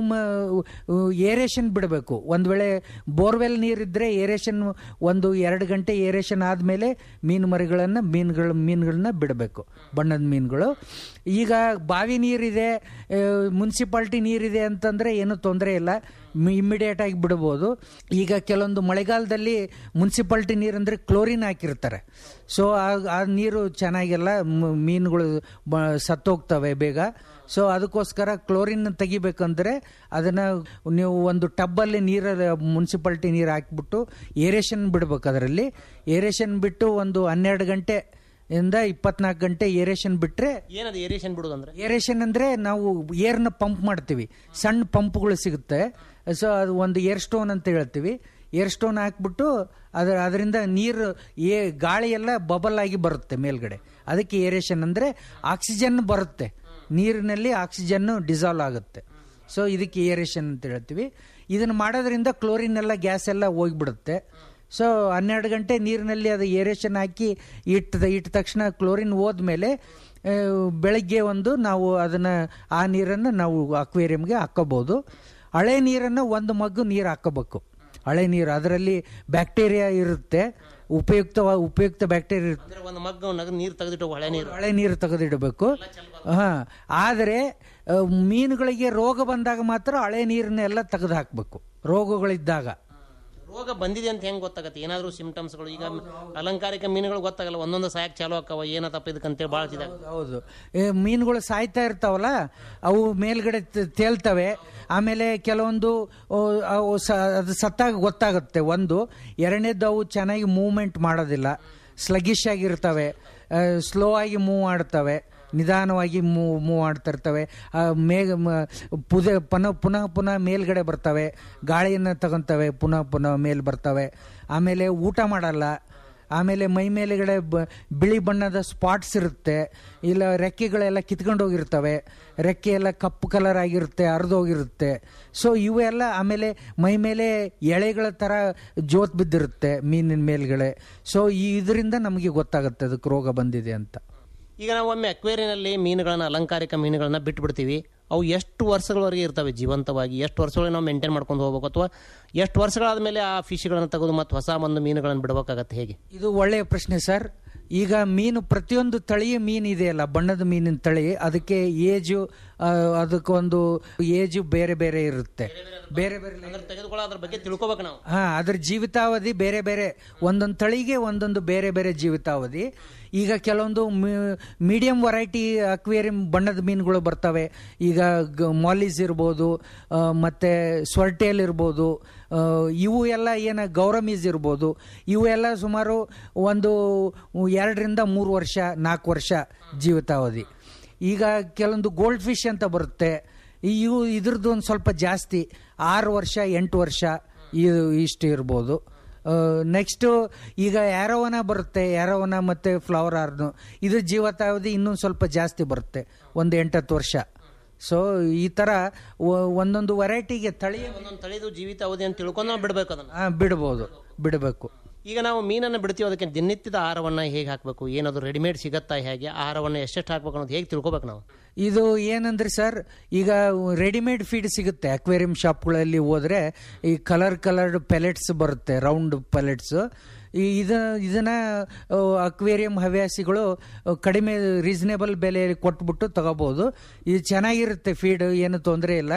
ಏರೇಷನ್ ಬಿಡಬೇಕು ಒಂದು ವೇಳೆ ಬೋರ್ವೆಲ್ ನೀರಿದ್ರೆ ಏರೇಷನ್ ಒಂದು ಎರಡು ಗಂಟೆ ಏರೇಷನ್ ಆದಮೇಲೆ ಮೀನು ಮರಿಗಳನ್ನು ಮೀನುಗಳ ಮೀನುಗಳನ್ನ ಬಿಡಬೇಕು ಬಣ್ಣದ ಮೀನುಗಳು ಈಗ ಬಾವಿ ನೀರಿದೆ ಮುನ್ಸಿಪಾಲ್ಟಿ ನೀರಿದೆ ಅಂತಂದ್ರೆ ಏನು ತೊಂದರೆ ಇಲ್ಲ ಇಮ್ಮಿಡಿಯೇಟ್ ಆಗಿ ಬಿಡ್ಬೋದು ಈಗ ಕೆಲವೊಂದು ಮಳೆಗಾಲದಲ್ಲಿ ಮುನ್ಸಿಪಾಲ್ಟಿ ನೀರಂದ್ರೆ ಕ್ಲೋರಿನ್ ಹಾಕಿರ್ತಾರೆ ಸೊ ಆ ನೀರು ಚೆನ್ನಾಗಿಲ್ಲ ಮ್- ಮೀನುಗಳು ಬ ಸತ್ತೋಗ್ತವೆ ಬೇಗ ಸೊ ಅದಕ್ಕೋಸ್ಕರ ಕ್ಲೋರಿನ್ ತೆಗಿಬೇಕಂದ್ರೆ ಅದನ್ನ ನೀವು ಒಂದು ಟಬ್ಬಲ್ಲಿ ನೀರ ಮುನ್ಸಿಪಾಲ್ಟಿ ನೀರು ಹಾಕ್ಬಿಟ್ಟು ಏರೇಷನ್ ಬಿಡ್ಬೇಕು ಅದರಲ್ಲಿ ಏರೇಷನ್ ಬಿಟ್ಟು ಒಂದು ಹನ್ನೆರಡು ಗಂಟೆ ಇಂದ ಇಪ್ಪತ್ನಾಲ್ಕು ಗಂಟೆ ಏರೇಷನ್ ಬಿಟ್ರೆ ಏನದು ಏರಿಯೇಷನ್ ಬಿಡೋದಂದ್ರೆ ಏರೇಷನ್ ಅಂದ್ರೆ ನಾವು ಏರ್ನ ಪಂಪ್ ಮಾಡ್ತೀವಿ ಸಣ್ಣ ಪಂಪ್ಗಳು ಸಿಗುತ್ತೆ ಸೊ ಅದು ಒಂದು ಏರ್ ಸ್ಟೋನ್ ಅಂತ ಹೇಳ್ತೀವಿ ಏರ್ ಸ್ಟೋನ್ ಹಾಕ್ಬಿಟ್ಟು ಅದರ ಅದರಿಂದ ನೀರು ಏ ಗಾಳಿ ಎಲ್ಲ ಬಬಲ್ ಆಗಿ ಬರುತ್ತೆ ಮೇಲ್ಗಡೆ ಅದಕ್ಕೆ ಏರೇಷನ್ ಅಂದ್ರೆ ಆಕ್ಸಿಜನ್ ಬರುತ್ತೆ ನೀರಿನಲ್ಲಿ ಆಕ್ಸಿಜನ್ ಡಿಸಾಲ್ವ್ ಆಗುತ್ತೆ ಸೊ ಇದಕ್ಕೆ ಏರೇಷನ್ ಅಂತ ಹೇಳ್ತೀವಿ ಇದನ್ನು ಮಾಡೋದ್ರಿಂದ ಕ್ಲೋರಿನ್ ಎಲ್ಲ ಗ್ಯಾಸ್ ಎಲ್ಲ ಹೋಗ್ಬಿಡುತ್ತೆ ಸೊ ಹನ್ನೆರಡು ಗಂಟೆ ನೀರಿನಲ್ಲಿ ಅದು ಏರೇಷನ್ ಹಾಕಿ ಇಟ್ಟ ಇಟ್ಟ ತಕ್ಷಣ ಕ್ಲೋರಿನ್ ಹೋದ್ಮೇಲೆ ಆ, ಬೆಳಗ್ಗೆ ಒಂದು ನಾವು ಅದನ್ನ ಆ ನೀರನ್ನು ನಾವು ಅಕ್ವೇರಿಯಂಗೆ ಹಾಕೋಬಹುದು ಹಳೆ ನೀರನ್ನು ಒಂದು ಮಗ್ಗು ನೀರು ಹಾಕೋಬೇಕು ಹಳೆ ನೀರು ಅದರಲ್ಲಿ ಬ್ಯಾಕ್ಟೀರಿಯಾ ಇರುತ್ತೆ ಉಪಯುಕ್ತ ಉಪಯುಕ್ತ ಬ್ಯಾಕ್ಟೀರಿಯಾ ಇರುತ್ತೆ ಅಂದ್ರೆ ಒಂದು ಮಗ್ಗ ನಗ ನೀರು ತೆಗೆದಿಟ್ಟು ಹಳೆ ನೀರು ಹಳೆ ನೀರು ತೆಗೆದಿಡಬೇಕು ಹಾ ಆದರೆ ಆ, ಮೀನುಗಳಿಗೆ ರೋಗ ಬಂದಾಗ ಮಾತ್ರ ಹಳೆ ನೀರನ್ನೆಲ್ಲ ತೆಗೆದು ಹಾಕಬೇಕು ರೋಗಗಳಿದ್ದಾಗ ರೋಗ ಬಂದಿದೆ ಅಂತ ಹೆಂಗ್ ಗೊತ್ತಾಗತ್ತೆ ಏನಾದ್ರೂ ಸಿಂಪ್ಟಮ್ಸ್ಗಳು ಈಗ ಅಲಂಕಾರಿಕ ಮೀನುಗಳು ಗೊತ್ತಾಗಲ್ಲ ಒಂದೊಂದು ಸಾಯಕ್ ಚಾಲು ಆಕ್ಕವ ಏನತ್ತಪ್ಪ ಇದಕ್ಕಂತೇಳಿ ಭಾಳ ಇದಾಗ ಹೌದು ಈ ಮೀನುಗಳು ಸಾಯ್ತಾ ಇರ್ತಾವಲ್ಲ ಅವು ಮೇಲ್ಗಡೆ ತ- ತೇಲ್ತವೆ ಆಮೇಲೆ ಕೆಲವೊಂದು ಓ, ಅವು ಸ- ಅದು ಸತ್ತಾಗ ಗೊತ್ತಾಗುತ್ತೆ ಒಂದು ಎರಡನೇದ್ದು ಅವು ಚೆನ್ನಾಗಿ ಮೂವ್ಮೆಂಟ್ ಮಾಡೋದಿಲ್ಲ ಸ್ಲಗಿಶ್ ಆಗಿರ್ತವೆ ಸ್ಲೋ ಆಗಿ ಮೂವ್ ಮಾಡ್ತವೆ ನಿಧಾನವಾಗಿ ಮೂವ್ ಮೂವ್ ಮಾಡ್ತಾ ಇರ್ತವೆ ಆ, ಮೇಘ ಮ- ಪುದೆ ಪುನಃ ಪುನಃ ಪುನಃ ಮೇಲ್ಗಡೆ ಬರ್ತವೆ ಗಾಳಿಯನ್ನು ತಗೊಂತವೆ ಪುನಃ ಪುನಃ ಮೇಲ್ ಬರ್ತವೆ ಆಮೇಲೆ ಊಟ ಮಾಡಲ್ಲ ಆಮೇಲೆ ಮೈ ಮೇಲೆಗಡೆ ಬ- ಬಿಳಿ ಬಣ್ಣದ ಸ್ಪಾಟ್ಸ್ ಇರುತ್ತೆ ಇಲ್ಲ ರೆಕ್ಕೆಗಳೆಲ್ಲ ಕಿತ್ಕೊಂಡು ಹೋಗಿರ್ತವೆ ರೆಕ್ಕೆ ಎಲ್ಲ ಕಪ್ಪು ಕಲರ್ ಆಗಿರುತ್ತೆ ಹರಿದೋಗಿರುತ್ತೆ ಸೊ ಇವೆಲ್ಲ ಆಮೇಲೆ ಮೈ ಮೇಲೆ ಎಳೆಗಳ ಥರ ಜೋತ್ ಬಿದ್ದಿರುತ್ತೆ ಮೀನಿನ ಮೇಲ್ಗಡೆ ಸೊ ಇದರಿಂದ ನಮಗೆ ಗೊತ್ತಾಗುತ್ತೆ ಅದಕ್ಕೆ ರೋಗ ಬಂದಿದೆ ಅಂತ ಈಗ ನಾವು ಒಮ್ಮೆ ಅಕ್ವೇರಿಯಲ್ಲಿ ಮೀನುಗಳನ್ನ ಅಲಂಕಾರಿಕ ಮೀನುಗಳನ್ನ ಬಿಟ್ಟು ಬಿಡ್ತೀವಿ ಅವು ಎಷ್ಟು ವರ್ಷಗಳವರೆಗೆ ಇರ್ತವೆ ಜೀವಂತವಾಗಿ ಎಷ್ಟು ವರ್ಷಗಳಿಗೆ ನಾವು ಮೇಂಟೈನ್ ಮಾಡ್ಕೊಂಡು ಹೋಗ್ಬೇಕು ಅಥವಾ ಎಷ್ಟು ವರ್ಷಗಳಾದ್ಮೇಲೆ ಆ ಫಿಶ್ಗಳನ್ನು ತೆಗೆದು ಮತ್ತೆ ಹೊಸ ಒಂದು ಮೀನುಗಳನ್ನು ಬಿಡಬೇಕಾಗತ್ತೆ ಹೇಗೆ ಇದು ಒಳ್ಳೆಯ ಪ್ರಶ್ನೆ ಸರ್ ಈಗ ಮೀನು ಪ್ರತಿಯೊಂದು ತಳಿಯ ಮೀನು ಇದೆಯಲ್ಲ ಬಣ್ಣದ ಮೀನಿನ ತಳಿ ಅದಕ್ಕೆ ಏಜು ಅದಕ್ಕೊಂದು ಏಜು ಬೇರೆ ಬೇರೆ ಇರುತ್ತೆ ಬೇರೆ ಬೇರೆ ಅಂದ್ರೆ ತೆಗೆದುಕೊಳ್ಳೋ ಅದ್ರ ಬಗ್ಗೆ ತಿಳ್ಕೊಬೇಕು ನಾವು ಹಾ ಅದ್ರ ಜೀವಿತಾವಧಿ ಬೇರೆ ಬೇರೆ ಒಂದೊಂದು ತಳಿಗೆ ಒಂದೊಂದು ಬೇರೆ ಬೇರೆ ಜೀವಿತಾವಧಿ ಈಗ ಕೆಲವೊಂದು ಮೀಡಿಯಂ ವೆರೈಟಿ ಅಕ್ವೇರಿಯಂ ಬಣ್ಣದ ಮೀನುಗಳು ಬರ್ತವೆ ಈಗ ಮಾಲಿಸ್ ಇರ್ಬೋದು ಆ, ಮತ್ತೆ ಸ್ವರ್ಟೇಲ್ ಇರ್ಬೋದು ಆ, ಇವು ಎಲ್ಲ ಏನ ಗೌರಮೀಸ್ ಇರ್ಬೋದು ಇವು ಎಲ್ಲ ಸುಮಾರು ಒಂದು ಎರಡರಿಂದ ಮೂರು ವರ್ಷ ನಾಲ್ಕು ವರ್ಷ ಜೀವಿತಾವಧಿ ಈಗ ಕೆಲವೊಂದು ಗೋಲ್ಡ್ ಫಿಶ್ ಅಂತ ಬರುತ್ತೆ ಇವು ಇದ್ರದ್ದು ಒಂದು ಸ್ವಲ್ಪ ಜಾಸ್ತಿ ಆರು ವರ್ಷ ಎಂಟು ವರ್ಷ ಇದು ಇಷ್ಟು ಇರ್ಬೋದು ನೆಕ್ಸ್ಟ್ ಈಗ ಯಾರವನ ಬರುತ್ತೆ ಯಾರವನ ಮತ್ತೆ ಫ್ಲವರ್ ಆರ್ನು ಇದ್ರ ಜೀವಿತಾವಧಿ ಇನ್ನೊಂದು ಸ್ವಲ್ಪ ಜಾಸ್ತಿ ಬರುತ್ತೆ ಒಂದು ಎಂಟತ್ತು ವರ್ಷ ಸೊ ಈ ಥರ ಒ- ಒಂದೊಂದು ವೆರೈಟಿಗೆ ತಳಿ ಒಂದೊಂದು ತಳಿದು ಜೀವಿತ ಅವಧಿ ಅಂತ ತಿಳ್ಕೊಂಡು ನಾವು ಬಿಡಬೇಕು ಅದನ್ನ ಆ, ಬಿಡ್ಬೋದು ಬಿಡಬೇಕು ಈಗ ನಾವು ಮೀನನ್ನು ಬಿಡ್ತೀವಿ ಅದಕ್ಕೆ ದಿನನಿತ್ಯದ ಆಹಾರವನ್ನು ಹೇಗೆ ಹಾಕಬೇಕು ಏನದು ರೆಡಿಮೇಡ್ ಸಿಗತ್ತಾ ಹೇಗೆ ಆಹಾರವನ್ನು ಎಷ್ಟೆಷ್ಟು ಹಾಕ್ಬೇಕು ಅನ್ನೋದು ಹೇಗೆ ತಿಳ್ಕೊಬೇಕು ನಾವು ಇದು ಏನಂದ್ರೆ ಸರ್ ಈಗ ರೆಡಿಮೇಡ್ ಫೀಡ್ ಸಿಗುತ್ತೆ ಅಕ್ವೇರಿಯಂ ಶಾಪ್ಗಳಲ್ಲಿ ಹೋದ್ರೆ ಈ ಕಲರ್ ಕಲರ್ಡ್ ಪೆಲೆಟ್ಸ್ ಬರುತ್ತೆ ರೌಂಡ್ ಪೆಲೆಟ್ಸ್ ಈ ಇದ ಇದನ್ನ ಅಕ್ವೇರಿಯಂ ಹವ್ಯಾಸಿಗಳು ಅಹ್, ಕಡಿಮೆ ರೀಸನೇಬಲ್ ಬೆಲೆಯಲ್ಲಿ ಕೊಟ್ಬಿಟ್ಟು ತಗೋಬಹುದು ಇದು ಚೆನ್ನಾಗಿರುತ್ತೆ ಫೀಡ್ ಏನು ತೊಂದರೆ ಇಲ್ಲ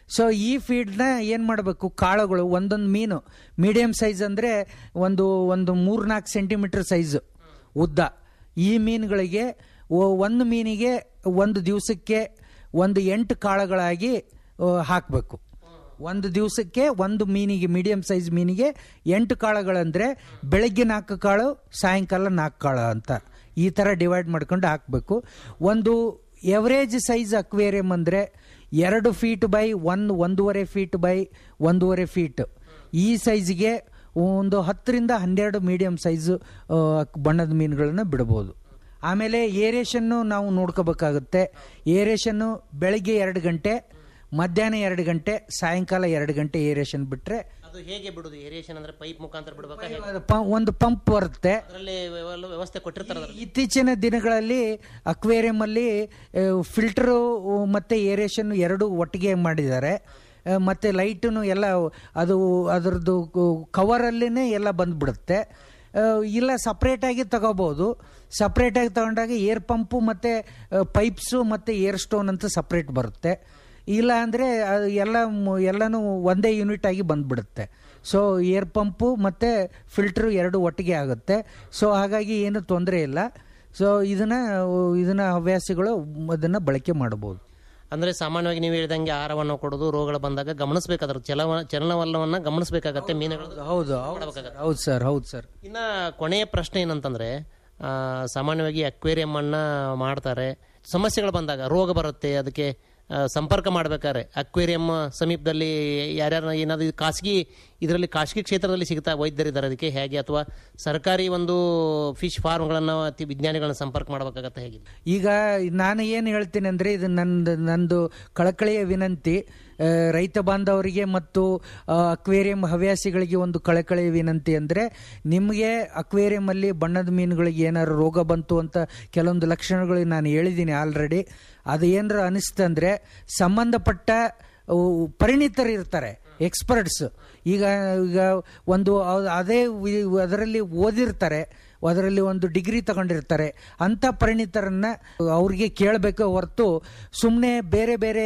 ಸೊ ಈ ಫೀಡ್ನ ಏನು ಮಾಡಬೇಕು ಕಾಳುಗಳು ಒಂದೊಂದು ಮೀನು ಮೀಡಿಯಂ ಸೈಜ್ ಅಂದರೆ ಒಂದು ಒಂದು ಮೂರ್ನಾಲ್ಕು ಸೆಂಟಿಮೀಟರ್ ಸೈಜು ಉದ್ದ ಈ ಮೀನುಗಳಿಗೆ ಒ- ಒಂದು ಮೀನಿಗೆ ಒಂದು ದಿವಸಕ್ಕೆ ಒಂದು ಎಂಟು ಕಾಳುಗಳಾಗಿ ಹಾಕಬೇಕು ಒಂದು ದಿವಸಕ್ಕೆ ಒಂದು ಮೀನಿಗೆ ಮೀಡಿಯಂ ಸೈಜ್ ಮೀನಿಗೆ ಎಂಟು ಕಾಳುಗಳಂದ್ರೆ ಬೆಳಗ್ಗೆ ನಾಲ್ಕು ಕಾಳು ಸಾಯಂಕಾಲ ನಾಲ್ಕು ಕಾಳು ಅಂತ ಈ ಥರ ಡಿವೈಡ್ ಮಾಡ್ಕೊಂಡು ಹಾಕಬೇಕು ಒಂದು ಎವರೇಜ್ ಸೈಜ್ ಅಕ್ವೇರಿಯಂ ಅಂದರೆ ಎರಡು ಫೀಟ್ ಬೈ ಒಂದು ಒಂದೂವರೆ ಫೀಟ್ ಬೈ ಒಂದೂವರೆ ಫೀಟ್ ಈ ಸೈಜ್ಗೆ ಒಂದು ಹತ್ತರಿಂದ ಹನ್ನೆರಡು ಮೀಡಿಯಂ ಸೈಜ್ ಬಣ್ಣದ ಮೀನುಗಳನ್ನು ಬಿಡ್ಬೋದು ಆಮೇಲೆ ಏರೇಷನ್ನು ನಾವು ನೋಡ್ಕೋಬೇಕಾಗುತ್ತೆ ಏರೇಷನ್ನು ಬೆಳಗ್ಗೆ ಎರಡು ಗಂಟೆ ಮಧ್ಯಾಹ್ನ ಎರಡು ಗಂಟೆ ಸಾಯಂಕಾಲ ಎರಡು ಗಂಟೆ ಏರೇಷನ್ ಬಿಟ್ರೆ ಅದು ಹೇಗೆ ಬಿಡುದು ಏರಿಯೇಷನ್ ಅಂದ್ರೆ ಪೈಪ್ ಮುಖಾಂತರ ಬಿಡ್ಬೇಕಾ ಹೇಗೆ? ಅದು ಪ- ಒಂದು ಪಂಪ್ ಬರುತ್ತೆ ಅದರಲ್ಲಿ ವ್ಯವ- ವ್ಯವಸ್ಥೆ ಕೊಟ್ಟಿರ್ತಾರೆ ಅದರಲ್ಲಿ ಇತ್ತೀಚಿನ ದಿನಗಳಲ್ಲಿ ಅಕ್ವೇರಿಯಂ ಅಲ್ಲಿ ಫಿಲ್ಟರ್ ಮತ್ತೆ ಏರೇಷನ್ ಎರಡು ಒಟ್ಟಿಗೆ ಮಾಡಿದ್ದಾರೆ ಆ, ಮತ್ತೆ ಲೈಟನ್ನು ಎಲ್ಲ ಅದು ಅದರದ್ದು ಕವರಲ್ಲಿನೇ ಎಲ್ಲ ಬಂದ್ಬಿಡುತ್ತೆ ಆ, ಇಲ್ಲ ಸಪ್ರೇಟಾಗಿ ತಗೋಬಹುದು ಸಪ್ರೇಟಾಗಿ ತಗೊಂಡಾಗ ಏರ್ ಪಂಪು ಮತ್ತು ಪೈಪ್ಸು ಮತ್ತು ಏರ್ ಸ್ಟೋನ್ ಅಂತ ಸಪ್ರೇಟ್ ಬರುತ್ತೆ ಇಲ್ಲ ಅಂದರೆ ಎಲ್ಲ ಮ್- ಎಲ್ಲನೂ ಒಂದೇ ಯೂನಿಟ್ ಆಗಿ ಬಂದ್ಬಿಡುತ್ತೆ ಸೊ ಏರ್ ಪಂಪು ಮತ್ತು ಫಿಲ್ಟ್ರು ಎರಡು ಒಟ್ಟಿಗೆ ಆಗುತ್ತೆ ಸೊ ಹಾಗಾಗಿ ಏನು ತೊಂದರೆ ಇಲ್ಲ ಸೊ ಇದನ್ನ ಇದನ್ನ ಹವ್ಯಾಸಿಗಳು ಅದನ್ನು ಬಳಕೆ ಮಾಡ್ಬೋದು ಅಂದ್ರೆ ಸಾಮಾನ್ಯವಾಗಿ ನೀವು ಹೇಳಿದಂಗೆ ಆಹಾರವನ್ನು ಕೊಡೋದು ರೋಗಗಳು ಬಂದಾಗ ಗಮನಿಸಬೇಕು ಅದ್ರ ಚಲವ ಚಲನವಲ್ಲವನ್ನ ಗಮನಿಸಬೇಕಾಗತ್ತೆ ಮೀನುಗಳು ಹೌದು ಹೌದು ಸರ್ ಹೌದು ಸರ್ ಇನ್ನ ಕೊನೆಯ ಪ್ರಶ್ನೆ ಏನಂತಂದ್ರೆ ಆ, ಸಾಮಾನ್ಯವಾಗಿ ಅಕ್ವೇರಿಯಂ ಅನ್ನ ಮಾಡ್ತಾರೆ ಸಮಸ್ಯೆಗಳು ಬಂದಾಗ ರೋಗ ಬರುತ್ತೆ ಅದಕ್ಕೆ ಆ, ಸಂಪರ್ಕ ಮಾಡ್ಬೇಕಾದ್ರೆ ಅಕ್ವೇರಿಯಂ ಸಮೀಪದಲ್ಲಿ ಯಾರ್ಯಾರು ಏನಾದ್ರು ಇದು ಖಾಸಗಿ ಇದರಲ್ಲಿ ಖಾಸಗಿ ಕ್ಷೇತ್ರದಲ್ಲಿ ಸಿಗ್ತಾ ವೈದ್ಯರಿದ್ದಾರೆ ಅದಕ್ಕೆ ಹೇಗೆ ಅಥವಾ ಸರ್ಕಾರಿ ಒಂದು ಫಿಶ್ ಫಾರ್ಮ್ಗಳನ್ನ ಅತಿ ವಿಜ್ಞಾನಿಗಳನ್ನ ಸಂಪರ್ಕ ಮಾಡಬೇಕಾಗತ್ತೆ ಹೇಗೆ ಈಗ ನಾನು ಏನು ಹೇಳ್ತೀನಿ ಅಂದರೆ ಇದು ನಂದು ನಂದು ಕಳಕಳಿಯ ವಿನಂತಿ ಆ, ರೈತ ಬಾಂಧವರಿಗೆ ಮತ್ತು ಆ, ಅಕ್ವೇರಿಯಂ ಹವ್ಯಾಸಿಗಳಿಗೆ ಒಂದು ಕಳಕಳಿಯ ವಿನಂತಿ ಅಂದರೆ ನಿಮಗೆ ಅಕ್ವೇರಿಯಂ ಬಣ್ಣದ ಮೀನುಗಳಿಗೆ ಏನಾದ್ರು ರೋಗ ಬಂತು ಅಂತ ಕೆಲವೊಂದು ಲಕ್ಷಣಗಳು ನಾನು ಹೇಳಿದ್ದೀನಿ ಆಲ್ರೆಡಿ ಅದು ಏನಾರು ಅನಿಸ್ತಂದ್ರೆ ಸಂಬಂಧಪಟ್ಟ ಅವು ಪರಿಣಿತರು ಇರ್ತಾರೆ ಎಕ್ಸ್ಪರ್ಟ್ಸ್ ಈಗ ಈಗ ಒಂದು ಅವ್- ಅದೇ ವಿ- ಅದರಲ್ಲಿ ಓದಿರ್ತಾರೆ ಅದರಲ್ಲಿ ಒಂದು ಡಿಗ್ರಿ ತಗೊಂಡಿರ್ತಾರೆ ಅಂಥ ಪರಿಣಿತರನ್ನ ಅವ್ರಿಗೆ ಕೇಳಬೇಕು ಹೊರತು ಸುಮ್ಮನೆ ಬೇರೆ ಬೇರೆ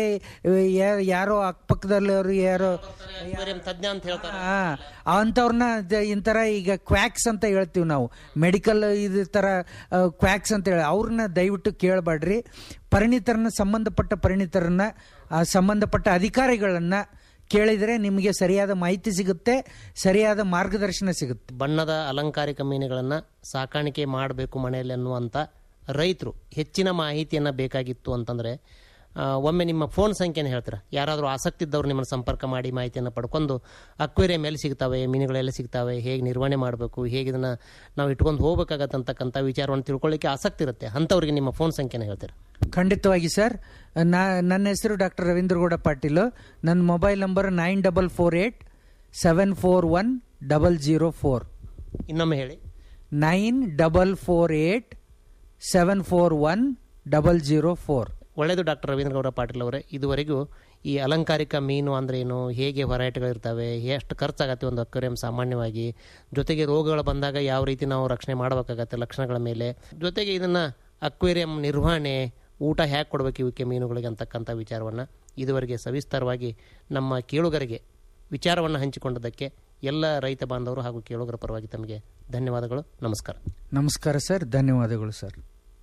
ಯಾ- ಯಾರೋ ಅಕ್ಕಪಕ್ಕದಲ್ಲವರು ಯಾರೋ ಅಕ್ವೇರಿಯಂ ತಜ್ಞ ಅಂತ ಹೇಳ್ತಾರೆ ಆ, ಅಂಥವ್ರನ್ನ ದ- ಇಂಥರ ಈಗ ಕ್ವ್ಯಾಕ್ಸ್ ಅಂತ ಹೇಳ್ತೀವಿ ನಾವು ಮೆಡಿಕಲ್ ಇದು ಥರ ಕ್ವ್ಯಾಕ್ಸ್ ಅಂತ ಹೇಳಿ ಅವ್ರನ್ನ ದಯವಿಟ್ಟು ಕೇಳಬೇಡ್ರಿ ಪರಿಣಿತರನ್ನ ಸಂಬಂಧಪಟ್ಟ ಪರಿಣಿತರನ್ನ ಆ ಸಂಬಂಧಪಟ್ಟ ಅಧಿಕಾರಿಗಳನ್ನ ಕೇಳಿದರೆ ನಿಮಗೆ ಸರಿಯಾದ ಮಾಹಿತಿ ಸಿಗುತ್ತೆ ಸರಿಯಾದ ಮಾರ್ಗದರ್ಶನ ಸಿಗುತ್ತೆ ಬಣ್ಣದ ಅಲಂಕಾರಿಕ ಮೀನುಗಳನ್ನ ಸಾಕಾಣಿಕೆ ಮಾಡಬೇಕು ಮನೆಯಲ್ಲಿ ಅನ್ನುವಂಥ ರೈತರು ಹೆಚ್ಚಿನ ಮಾಹಿತಿಯನ್ನ ಬೇಕಾಗಿತ್ತು ಅಂತಂದ್ರೆ ಆ, ಒಮ್ಮೆ ನಿಮ್ಮ ಫೋನ್ ಸಂಖ್ಯೆನ ಹೇಳ್ತೀರಾ ಯಾರಾದರೂ ಆಸಕ್ತಿ ಇದ್ದವ್ರು ನಿಮ್ಮನ್ನು ಸಂಪರ್ಕ ಮಾಡಿ ಮಾಹಿತಿಯನ್ನು ಪಡ್ಕೊಂಡು ಅಕ್ವೇರಿಯಂ ಎಲ್ಲಿ ಸಿಗ್ತವೆ ಮೀನುಗಳೆಲ್ಲ ಸಿಗ್ತವೆ ಹೇಗೆ ನಿರ್ವಹಣೆ ಮಾಡಬೇಕು ಹೇಗೆ ಇದನ್ನ ನಾವು ಇಟ್ಕೊಂಡು ಹೋಗ್ಬೇಕಾಗತ್ತೆ ಅಂತಕ್ಕಂಥ ವಿಚಾರವನ್ನು ತಿಳ್ಕೊಳ್ಳಿಕ್ಕೆ ಆಸಕ್ತಿ ಇರುತ್ತೆ ಅಂಥವ್ರಿಗೆ ನಿಮ್ಮ ಫೋನ್ ಸಂಖ್ಯೆನ ಹೇಳ್ತೀರಾ ಖಂಡಿತವಾಗಿ ಸರ್ ನಾ ನನ್ನ ಹೆಸರು ಡಾಕ್ಟರ್ ರವೀಂದ್ರಗೌಡ ಪಾಟೀಲ್ ನನ್ನ mobile number nine double four eight seven four one double zero four ಇನ್ನೊಮ್ಮೆ ಹೇಳಿ nine double four eight seven four one double zero four ಒಳ್ಳೆಯದು ಡಾಕ್ಟರ್ ರವೀಂದ್ರಗೌಡ ಪಾಟೀಲ್ ಅವರೇ ಇದುವರೆಗೂ ಈ ಅಲಂಕಾರಿಕ ಮೀನು ಅಂದ್ರೆ ಏನು ಹೇಗೆ ವೆರೈಟಿಗಳಿರ್ತವೆ ಎಷ್ಟು ಖರ್ಚಾಗತ್ತೆ ಒಂದು ಅಕ್ವೇರಿಯಂ ಸಾಮಾನ್ಯವಾಗಿ ಜೊತೆಗೆ ರೋಗಗಳು ಬಂದಾಗ ಯಾವ ರೀತಿ ನಾವು ರಕ್ಷಣೆ ಮಾಡಬೇಕಾಗತ್ತೆ ಲಕ್ಷಣಗಳ ಮೇಲೆ ಜೊತೆಗೆ ಇದನ್ನ ಅಕ್ವೇರಿಯಂ ನಿರ್ವಹಣೆ ಊಟ ಹೇಗೆ ಕೊಡಬೇಕು ಇವಕ್ಕೆ ಮೀನುಗಳಿಗೆ ಅಂತಕ್ಕಂಥ ವಿಚಾರವನ್ನು ಇದುವರೆಗೆ ಸವಿಸ್ತಾರವಾಗಿ ನಮ್ಮ ಕೇಳುಗರಿಗೆ ವಿಚಾರವನ್ನು ಹಂಚಿಕೊಂಡದಕ್ಕೆ ಎಲ್ಲ ರೈತ ಬಾಂಧವರು ಹಾಗೂ ಕೇಳುಗರ ಪರವಾಗಿ ತಮಗೆ ಧನ್ಯವಾದಗಳು ನಮಸ್ಕಾರ ನಮಸ್ಕಾರ ಸರ್ ಧನ್ಯವಾದಗಳು ಸರ್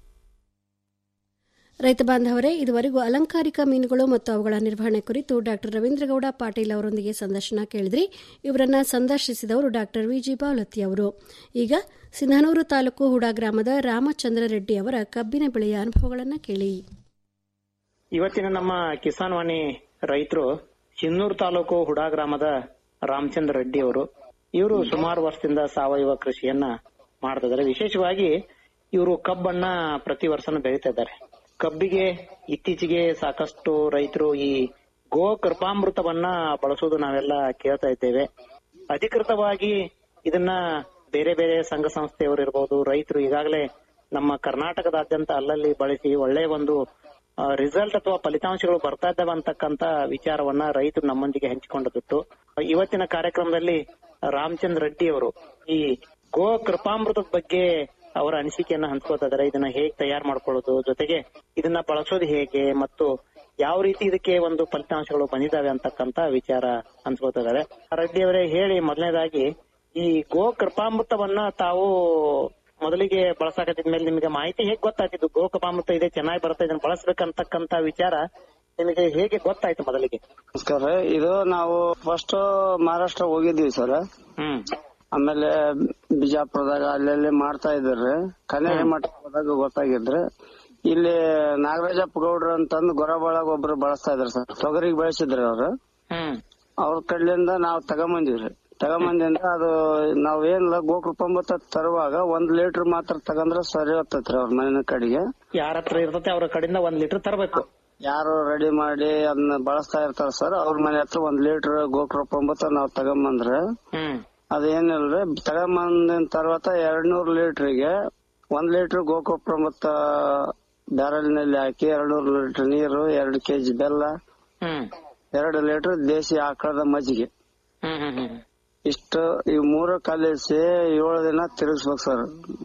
ರೈತ ಬಾಂಧವರೇ ಇದುವರೆಗೂ ಅಲಂಕಾರಿಕ ಮೀನುಗಳು ಮತ್ತು ಅವುಗಳ ನಿರ್ವಹಣೆ ಕುರಿತು ಡಾಕ್ಟರ್ ರವೀಂದ್ರಗೌಡ ಪಾಟೀಲ್ ಅವರೊಂದಿಗೆ ಸಂದರ್ಶನ ಕೇಳಿದ್ರಿ ಇವರನ್ನ ಸಂದರ್ಶಿಸಿದವರು ಡಾಕ್ಟರ್ ವಿಜಿ ಬಾವಲತ್ತಿ ಅವರು ಈಗ ಸಿಂಧನೂರು ತಾಲೂಕು ಹುಡಾ ಗ್ರಾಮದ ರಾಮಚಂದ್ರ ರೆಡ್ಡಿ ಅವರ ಕಬ್ಬಿನ ಬೆಳೆಯ ಅನುಭವಗಳನ್ನು ಕೇಳಿ ಇವತ್ತಿನ ನಮ್ಮ ಕಿಸಾನ್ ವಾಣಿ ರೈತರು ಸಿನ್ನೂರು ತಾಲೂಕು ಹುಡಾ ಗ್ರಾಮದ ರಾಮಚಂದ್ರ ರೆಡ್ಡಿ ಅವರು ಇವರು ಸುಮಾರು ವರ್ಷದಿಂದ ಸಾವಯವ ಕೃಷಿಯನ್ನ ಮಾಡ್ತಾ ಇದ್ದಾರೆ ವಿಶೇಷವಾಗಿ ಇವರು ಕಬ್ಬನ್ನ ಪ್ರತಿ ವರ್ಷನೂ ಬೆಳೀತಾ ಇದ್ದಾರೆ ಕಬ್ಬಿಗೆ ಇತ್ತೀಚೆಗೆ ಸಾಕಷ್ಟು ರೈತರು ಈ ಗೋ ಕೃಪಾಮೃತವನ್ನ ಬಳಸೋದು ನಾವೆಲ್ಲ ಕೇಳ್ತಾ ಇದ್ದೇವೆ ಅಧಿಕೃತವಾಗಿ ಇದನ್ನ ಬೇರೆ ಬೇರೆ ಸಂಘ ಸಂಸ್ಥೆಯವರು ಇರಬಹುದು ರೈತರು ಈಗಾಗಲೇ ನಮ್ಮ ಕರ್ನಾಟಕದಾದ್ಯಂತ ಅಲ್ಲಲ್ಲಿ ಬಳಸಿ ಒಳ್ಳೆಯ ಒಂದು ರಿಸಲ್ಟ್ ಅಥವಾ ಫಲಿತಾಂಶಗಳು ಬರ್ತಾ ಇದ್ದಾವೆ ಅಂತಕ್ಕಂತ ವಿಚಾರವನ್ನ ರೈತರು ನಮ್ಮೊಂದಿಗೆ ಹಂಚಿಕೊಂಡದಿತ್ತು ಇವತ್ತಿನ ಕಾರ್ಯಕ್ರಮದಲ್ಲಿ ರಾಮಚಂದ್ರ ರೆಡ್ಡಿ ಅವರು ಈ ಗೋ ಕೃಪಾಮೃತದ ಬಗ್ಗೆ ಅವರ ಅನಿಸಿಕೆಯನ್ನ ಹಂಚ್ಕೋತಾ ಇದಾರೆ ಇದನ್ನ ಹೇಗೆ ತಯಾರು ಮಾಡ್ಕೊಳ್ಳೋದು ಜೊತೆಗೆ ಇದನ್ನ ಬಳಸೋದು ಹೇಗೆ ಮತ್ತು ಯಾವ ರೀತಿ ಇದಕ್ಕೆ ಒಂದು ಫಲಿತಾಂಶಗಳು ಬಂದಿದ್ದಾವೆ ಅಂತಕ್ಕಂತ ವಿಚಾರ ಹಂಚ್ಕೊಳ್ತಾ ಇದ್ದಾರೆ ರೆಡ್ಡಿ ಅವರೇ ಹೇಳಿ ಮೊದಲನೇದಾಗಿ ಈ ಗೋ ಕೃಪಾಮೃತವನ್ನ ತಾವು ಮೊದಲಿಗೆ ಬಳಸಾಕತ್ತಿದ್ಮೇಲೆ ನಿಮಗೆ ಮಾಹಿತಿ ಹೇಗೆ ಗೊತ್ತಾಯ್ತಿದ್ದು ಗೋ ಕೃಪಾಮೃತ ಇದೆ ಚೆನ್ನಾಗಿ ಬರುತ್ತೆ ಇದನ್ನ ಬಳಸ್ಬೇಕಂತಕ್ಕಂತ ವಿಚಾರ ನಿಮಗೆ ಹೇಗೆ ಗೊತ್ತಾಯ್ತು ಮೊದಲಿಗೆ ನಮಸ್ಕಾರ ಇದು ನಾವು ಫಸ್ಟ್ ಮಹಾರಾಷ್ಟ್ರ ಹೋಗಿದ್ವಿ ಸರ್ ಹ್ಮ್ ಆಮೇಲೆ ಬಿಜಾಪುರದಾಗ ಅಲ್ಲೆಲ್ಲಿ ಮಾಡ್ತಾ ಇದ್ರಿ ಕನ್ಯಾಡಿ ಮಠ ಹೋದಾಗ ಗೊತ್ತಾಗಿದ್ರಿ ಇಲ್ಲಿ ನಾಗರಾಜಪ್ಪ ಗೌಡ್ರು ಅಂತಂದು ಗೊರಬಾಳಗ ಒಬ್ರು ಬಳಸ್ತಾ ಇದ್ರು ಸರ್ ತೊಗರಿಗೆ ಬೆಳೆಸಿದ್ರಿ ಅವ್ರು ಹ್ಮ್ ಅವ್ರ ಕಡ್ಲಿಂದ ನಾವ್ ತಗೊಂಬಂದಿವ್ರಿ ತಗೊಂಬಂದಿಂದ ಅದು ನಾವ್ ಏನಿಲ್ಲ ಗೋಕೃಪಂಬತ್ತ ತರುವಾಗ ಒಂದ್ ಲೀಟರ್ ಮಾತ್ರ ತಗಂದ್ರ ಸರಿ ಹೋಗ್ತೈತ್ರಿ ಅವ್ರ ಮನೆ ಕಡೆಗೆ ಯಾರ ಹತ್ರ ಇರ್ತತೆ ಅವ್ರ ಕಡೆಯಿಂದ ಒಂದ್ ಲೀಟರ್ ತರಬೇಕು ಯಾರು ರೆಡಿ ಮಾಡಿ ಅದನ್ನ ಬಳಸ್ತಾ ಇರ್ತಾರ ಸರ್ ಅವ್ರ ಮನೆ ಹತ್ರ ಒಂದ್ ಲೀಟರ್ ಗೋಕೃಪಂಬತ್ತ ನಾವ್ ತಗೊಂಬಂದ್ರೆ ಹ್ಮ್ ಅದೇನಿಲ್ರಿ ತಗೊಂಬಂದಿನ తర్వాత ಎರಡ್ ನೂರ್ ಲೀಟರ್ಗೆ ಒಂದ್ ಲೀಟರ್ ಗೋಕೃಪಂಬತ್ತ ಬ್ಯಾರಲ್ ನಲ್ಲಿ ಹಾಕಿ ಎರಡ್ ನೂರ್ ಲೀಟರ್ ನೀರು ಎರಡ್ ಕೆಜಿ ಬೆಲ್ಲ ಹ್ಮ್ ಎರಡು ಲೀಟರ್ ದೇಸಿ ಆಕಳದ ಮಜ್ಜಿಗೆ ಹ್ಮ್ ಹ್ಮ್ ಹ್ಮ್ ಇಷ್ಟು ಈ ಮೂರು ಕಲಿಸಿ ಏಳು ದಿನ ತಿರುಗಿಸ್ಬೇಕು ಸರ್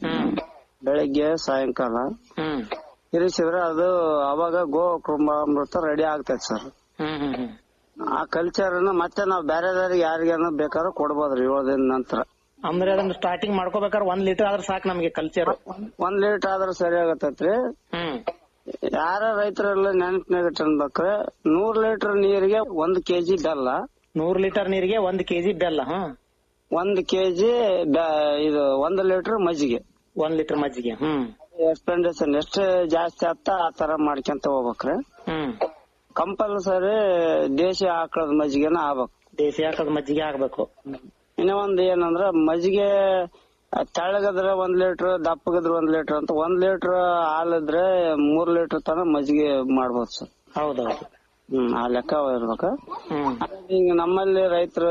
ಬೆಳಿಗ್ಗೆ ಸಾಯಂಕಾಲ ಹ್ಮ್ ತಿರುಗಿಸಿದ್ರೆ ಅದು ಅವಾಗ ಗೋ ಕುಂಭಾಮೃತ ರೆಡಿ ಆಗ್ತೈತೆ ಸರ್ ಹ್ಮ್ ಹ್ಮ್ ಹ್ಮ್ ಆ ಕಲ್ಚರ್ ಮತ್ತೆ ನಾವು ಬೇರೆದವ್ರಿಗೆ ಯಾರಿಗಾನ ಬೇಕಾದ್ರೂ ಕೊಡ್ಬೋದ್ರಿ ಏಳು ದಿನ ನಂತರ ಅಂದ್ರೆ ಅದನ್ನ ಸ್ಟಾರ್ಟಿಂಗ್ ಮಾಡ್ಕೋಬೇಕಾದ್ರೆ ಒಂದ್ ಲೀಟರ್ ಆದ್ರೆ ಸಾಕು ನಮಗೆ ಕಲ್ಚರ್ ಒಂದ್ ಲೀಟರ್ ಆದ್ರೆ ಸರಿ ಆಗತ್ತೈತ್ರಿ ಹ್ಮ್ ಯಾರ ರೈತರೆಲ್ಲ ನೆನಪಿನಾಗ ಇಟ್ಕೊಂಡ್ಬೇಕ್ರೆ ನೂರ್ ಲೀಟರ್ ನೀರಿಗೆ ಒಂದ್ ಕೆಜಿ ಬೆಲ್ಲ ನೂರ್ ಲೀಟರ್ ನೀರಿಗೆ ಒಂದ್ ಕೆಜಿ ಬೆಲ್ಲ ಹಾ ಒಂದ್ ಕೆಜಿ ಇದು ಒಂದ್ ಲೀಟರ್ ಮಜ್ಜಿಗೆ ಒಂದ್ ಲೀಟರ್ ಮಜ್ಜಿಗೆ ಹ್ಮ್ ಎಕ್ಸ್ಪೆಂಡೇಷನ್ ಎಷ್ಟು ಜಾಸ್ತಿ ಆಗ್ತಾ ಆ ತರ ಮಾಡ್ಕೊಂತ ಹೋಗ್ಬೇಕ್ರಿ ಹ್ಮ್ ಕಂಪಲ್ಸರಿ ದೇಶಿ ಆಕಳದ ಮಜ್ಜಿಗೆನ ಆಗ್ಬೇಕು ದೇಸಿ ಹಾಕದ ಮಜ್ಜಿಗೆ ಆಗ್ಬೇಕು ಇನ್ನ ಒಂದ್ ಏನಂದ್ರ ಮಜ್ಜಿಗೆ ತೆಳ್ಳಗದ್ರ ಒಂದ್ ಲೀಟರ್ ದಪ್ಪಗದ್ರ ಒಂದ್ ಲೀಟರ್ ಅಂತ ಒಂದ್ ಲೀಟರ್ ಹಾಲಿದ್ರೆ ಮೂರ್ ಲೀಟರ್ ತನ ಮಜ್ಜಿಗೆ ಮಾಡ್ಬೋದು ಸರ್ ಹೌದೌದು ಹ್ಮ್ ಆ ಲೆಕ್ಕ ಇರ್ಬೇಕು ಹ್ಮ್ ಈಗ ನಮ್ಮಲ್ಲಿ ರೈತರು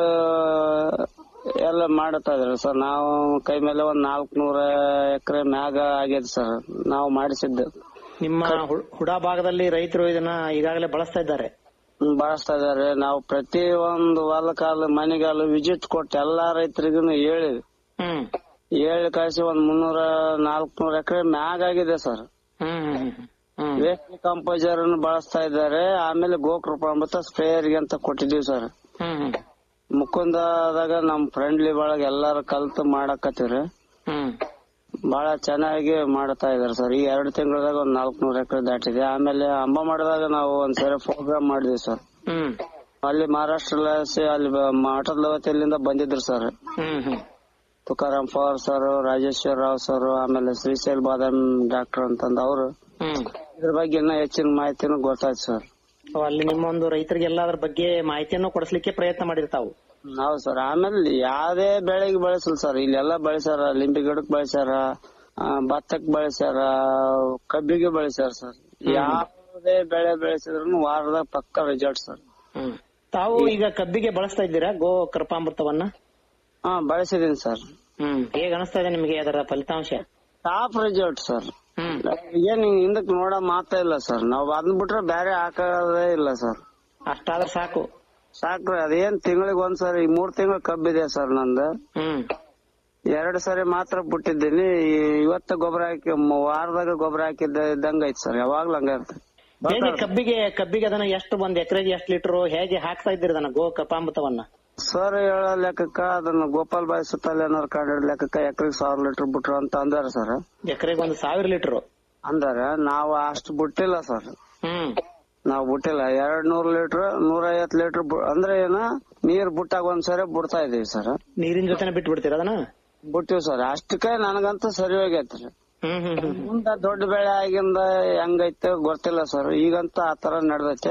ಎಲ್ಲ ಮಾಡುತ್ತಾ ಇದಾರೆ ಸರ್ ನಾವು ಕೈ ಮೇಲೆ ಒಂದ್ ನಾಲ್ಕನೂರ ಎಕರೆ ಮ್ಯಾಗ ಆಗ್ಯದ ಸರ್ ನಾವು ಮಾಡಿಸಿದ್ದು ನಿಮ್ಮ ಹು- ಹುಡಾ ಭಾಗದಲ್ಲಿ ರೈತರು ಇದನ್ನ ಈಗಾಗಲೇ ಬಳಸ್ತಾ ಇದ್ದಾರೆ ಹ್ಮ್, ಬಳಸ್ತಾ ಇದಾರೆ ನಾವು ಪ್ರತಿ ಒಂದು ಹೊಲಕಾಲ ಮನೆಗಾಲ ವಿಸಿಟ್ ಕೊಟ್ಟು ಎಲ್ಲಾ ರೈತರಿಗೂ ಹೇಳಿವಿ ಹ್ಮ್ ಹೇಳಿ ಕಳಿಸಿ ಒಂದ್ ಮುನ್ನೂರ ನಾಲ್ಕನೂರ ಎಕರೆ ಮ್ಯಾಗ ಆಗಿದೆ ಸರ್ ಹ್ಮ್ ಹ್ಮ್ ವೇಸ್ಟ್ ಕಂಪೋಸರ್ ಬಳಸ್ತಾ ಇದ್ದಾರೆ ಆಮೇಲೆ ಗೋಕೃಪಾಮೃತ ಸ್ಪ್ರೇಯರ್ ಅಂತ ಕೊಟ್ಟಿದೀವಿ ಸರ್ ಹ್ಮ್ ಹ್ಮ್ ಮುಕುಂದದಾಗ ನಮ್ ಫ್ರೆಂಡ್ಲಿ ಬಳಗ ಎಲ್ಲಾರು ಕಲ್ತು ಮಾಡಕತ್ತೀವ್ರಿ ಹ್ಮ್ ಬಹಳ ಚೆನ್ನಾಗಿ ಮಾಡ್ತಾ ಇದಾರೆ ಸರ್ ಈ ಎರಡು ತಿಂಗಳದಾಗ ಒಂದ್ ನಾಲ್ಕನೂರ ಎಕರೆ ದಾಟಿದೆ ಆಮೇಲೆ ಅಂಬ ಮಾಡಿದಾಗ ನಾವು ಒಂದ್ಸರಿ ಪ್ರೋಗ್ರಾಮ್ ಮಾಡಿದ್ವಿ ಸರ್ ಹ್ಮ್ ಅಲ್ಲಿ ಮಹಾರಾಷ್ಟ್ರ ಅಲ್ಲಿ ಬ- ಮಠದ ವತಿಯಿಂದ ಬಂದಿದ್ರು ಸರ್ ಹ್ಮ್ ಹ್ಮ್ ತುಕಾರಾಮ್ ಪವಾರ್ ಸರ್ ರಾಜೇಶ್ವರ ರಾವ್ ಸರ್ ಆಮೇಲೆ ಶ್ರೀಶೈಲ್ ಬಾದಾಮ್ ಡಾಕ್ಟರ್ ಅಂತಂದ ಅವರು ಹ್ಮ್ ಇದ್ರ ಬಗ್ಗೆ ಇನ್ನ ಹೆಚ್ಚಿನ ಮಾಹಿತಿನೂ ಗೊತ್ತಾಯ್ತು ಸರ್ ಸೊ ಅಲ್ಲಿ ನಿಮ್ಮ ಒಂದು ರೈತರಿಗೆಲ್ಲ ಅದ್ರ ಬಗ್ಗೆ ಮಾಹಿತಿಯನ್ನು ಕೊಡಿಸ್ಲಿಕ್ಕೆ ಪ್ರಯತ್ನ ಮಾಡಿರ್ತಾವು ಹೌದು ಸರ್ ಆಮೇಲೆ ಯಾವ್ದೇ ಬೆಳೆಗೆ ಬಳಸಲ್ ಸರ್ ಇಲ್ಲೆಲ್ಲ ಬಳಸ್ಯಾರ ಲಿಂಬೆ ಗಿಡಕ್ ಬಳಸ್ಯಾರ ಆ, ಭತ್ತಕ್ ಬಳಸ್ಯಾರ ಕಬ್ಬಿಗೆ ಬಳಸ್ಯಾರ ಸರ್ ಯಾವುದೇ ಬೆಳೆ ಬೆಳೆಸಿದ್ರು ವಾರದಾಗ ಪಕ್ಕ ರಿಸಲ್ಟ್ ಸರ್ ಹ್ಮ್ ತಾವು ಈಗ ಕಬ್ಬಿಗೆ ಬಳಸ್ತಾ ಇದ್ದೀರಾ ಗೋ ಕೃಪಾಮೃತವನ್ನ ಹಾ ಬಳಸಿದೀನಿ ಸರ್ ಹ್ಮ್ ಹೇಗ್ ಅನಿಸ್ತಾ ಇದೆ ನಿಮಗೆ ಅದರ ಫಲಿತಾಂಶ ಟಾಪ್ ರಿಸಲ್ಟ್ ಸರ್ ಹ್ಮ್ ಏನ್ ಹಿಂದಕ್ ನೋಡ ಮಾತಾ ಇಲ್ಲ ಸರ್ ನಾವ್ ಅದನ್ ಬಿಟ್ರೆ ಬೇರೆ ಹಾಕೋದೇ ಇಲ್ಲ ಸರ್ ಅಷ್ಟಾದ್ರೆ ಸಾಕು ಸಾಕ್ರಿ ಅದೇನ್ ತಿಂಗಳಿಗೆ ಒಂದ್ಸರಿ ಈ ಮೂರ್ ತಿಂಗಳ ಕಬ್ಬಿದೆ ಸರ್ ನಂದು ಹ್ಮ್ ಎರಡ್ ಸರಿ ಮಾತ್ರ ಬಿಟ್ಟಿದ್ದೀನಿ ಈ- ಇವತ್ತ ಗೊಬ್ಬರ ಹಾಕಿ ಮ- ವಾರದಾಗ ಗೊಬ್ಬರ ಹಾಕಿದ್ದ ಇದ್ದಂಗ ಐತಿ ಸರ್ ಯಾವಾಗ್ಲೂ ಹಂಗ ಇರ್ತದೆ ಹೇಗೆ ಕಬ್ಬಿಗೆ ಕಬ್ಬಿಗೆ ಅದನ್ನ ಎಷ್ಟು ಒಂದ್ ಎಕರೆಗೆ ಎಷ್ಟು ಲೀಟರ್ ಹೇಗೆ ಹಾಕ್ತಾ ಇದ್ದೀರಿ ಅದನ್ನ ಗೋ ಕೃಪಾಮೃತವನ್ನ ಸರ್ ಹೇಳೋ ಲೆಕ್ಕಕ್ಕ ಅದನ್ನ ಗೋಪಾಲ್ ಬಾಯಿ ಸುತ್ತಲ್ಲ ಏನಾರು ಕಾಡಿಡ ಲೆಕ್ಕಕ್ಕ ಎಕರೆಗೆ ಸಾವಿರ ಲೀಟರ್ ಬಿಟ್ರು ಅಂತ ಅಂದಾರ ಸರ್ ಎಕರೆಗೆ ಒಂದು ಸಾವಿರ ಲೀಟರ್ ಅಂದಾರ ನಾವು ಅಷ್ಟು ಬಿಟ್ಟಿಲ್ಲ ಸರ್ ಹ್ಮ್ ನಾವು ಬಿಟ್ಟಿಲ್ಲ ಎರಡ್ ನೂರ್ ಲೀಟರ್ ನೂರ ಐವತ್ ಲೀಟರ್ ಅಂದ್ರೆ ಏನ ನೀರ್ ಬಿಟ್ಟಾಗ ಒಂದ್ಸರಿ ಬಿಡ್ತಾ ಇದೀವಿ ಸರ್ ನೀರಿನ ಜೊತೆನೆ ಬಿಟ್ಟು ಬಿಡ್ತೀರ ಅದನ್ನ ಬಿಟ್ಟಿವಿ ಸರ್ ಅಷ್ಟಕ್ಕೆ ನನಗಂತೂ ಸರಿ ಹೋಗೈತ್ರಿ ಹ್ಮ್ ಹ್ಮ್ ಹ್ಮ್ ಮುಂದ ದೊಡ್ಡ ಬೆಳೆ ಆಗಿಂದ ಹೆಂಗೈತೆ ಗೊತ್ತಿಲ್ಲ ಸರ್ ಈಗಂತ ಆ ತರ ನಡ್ದೈತೆ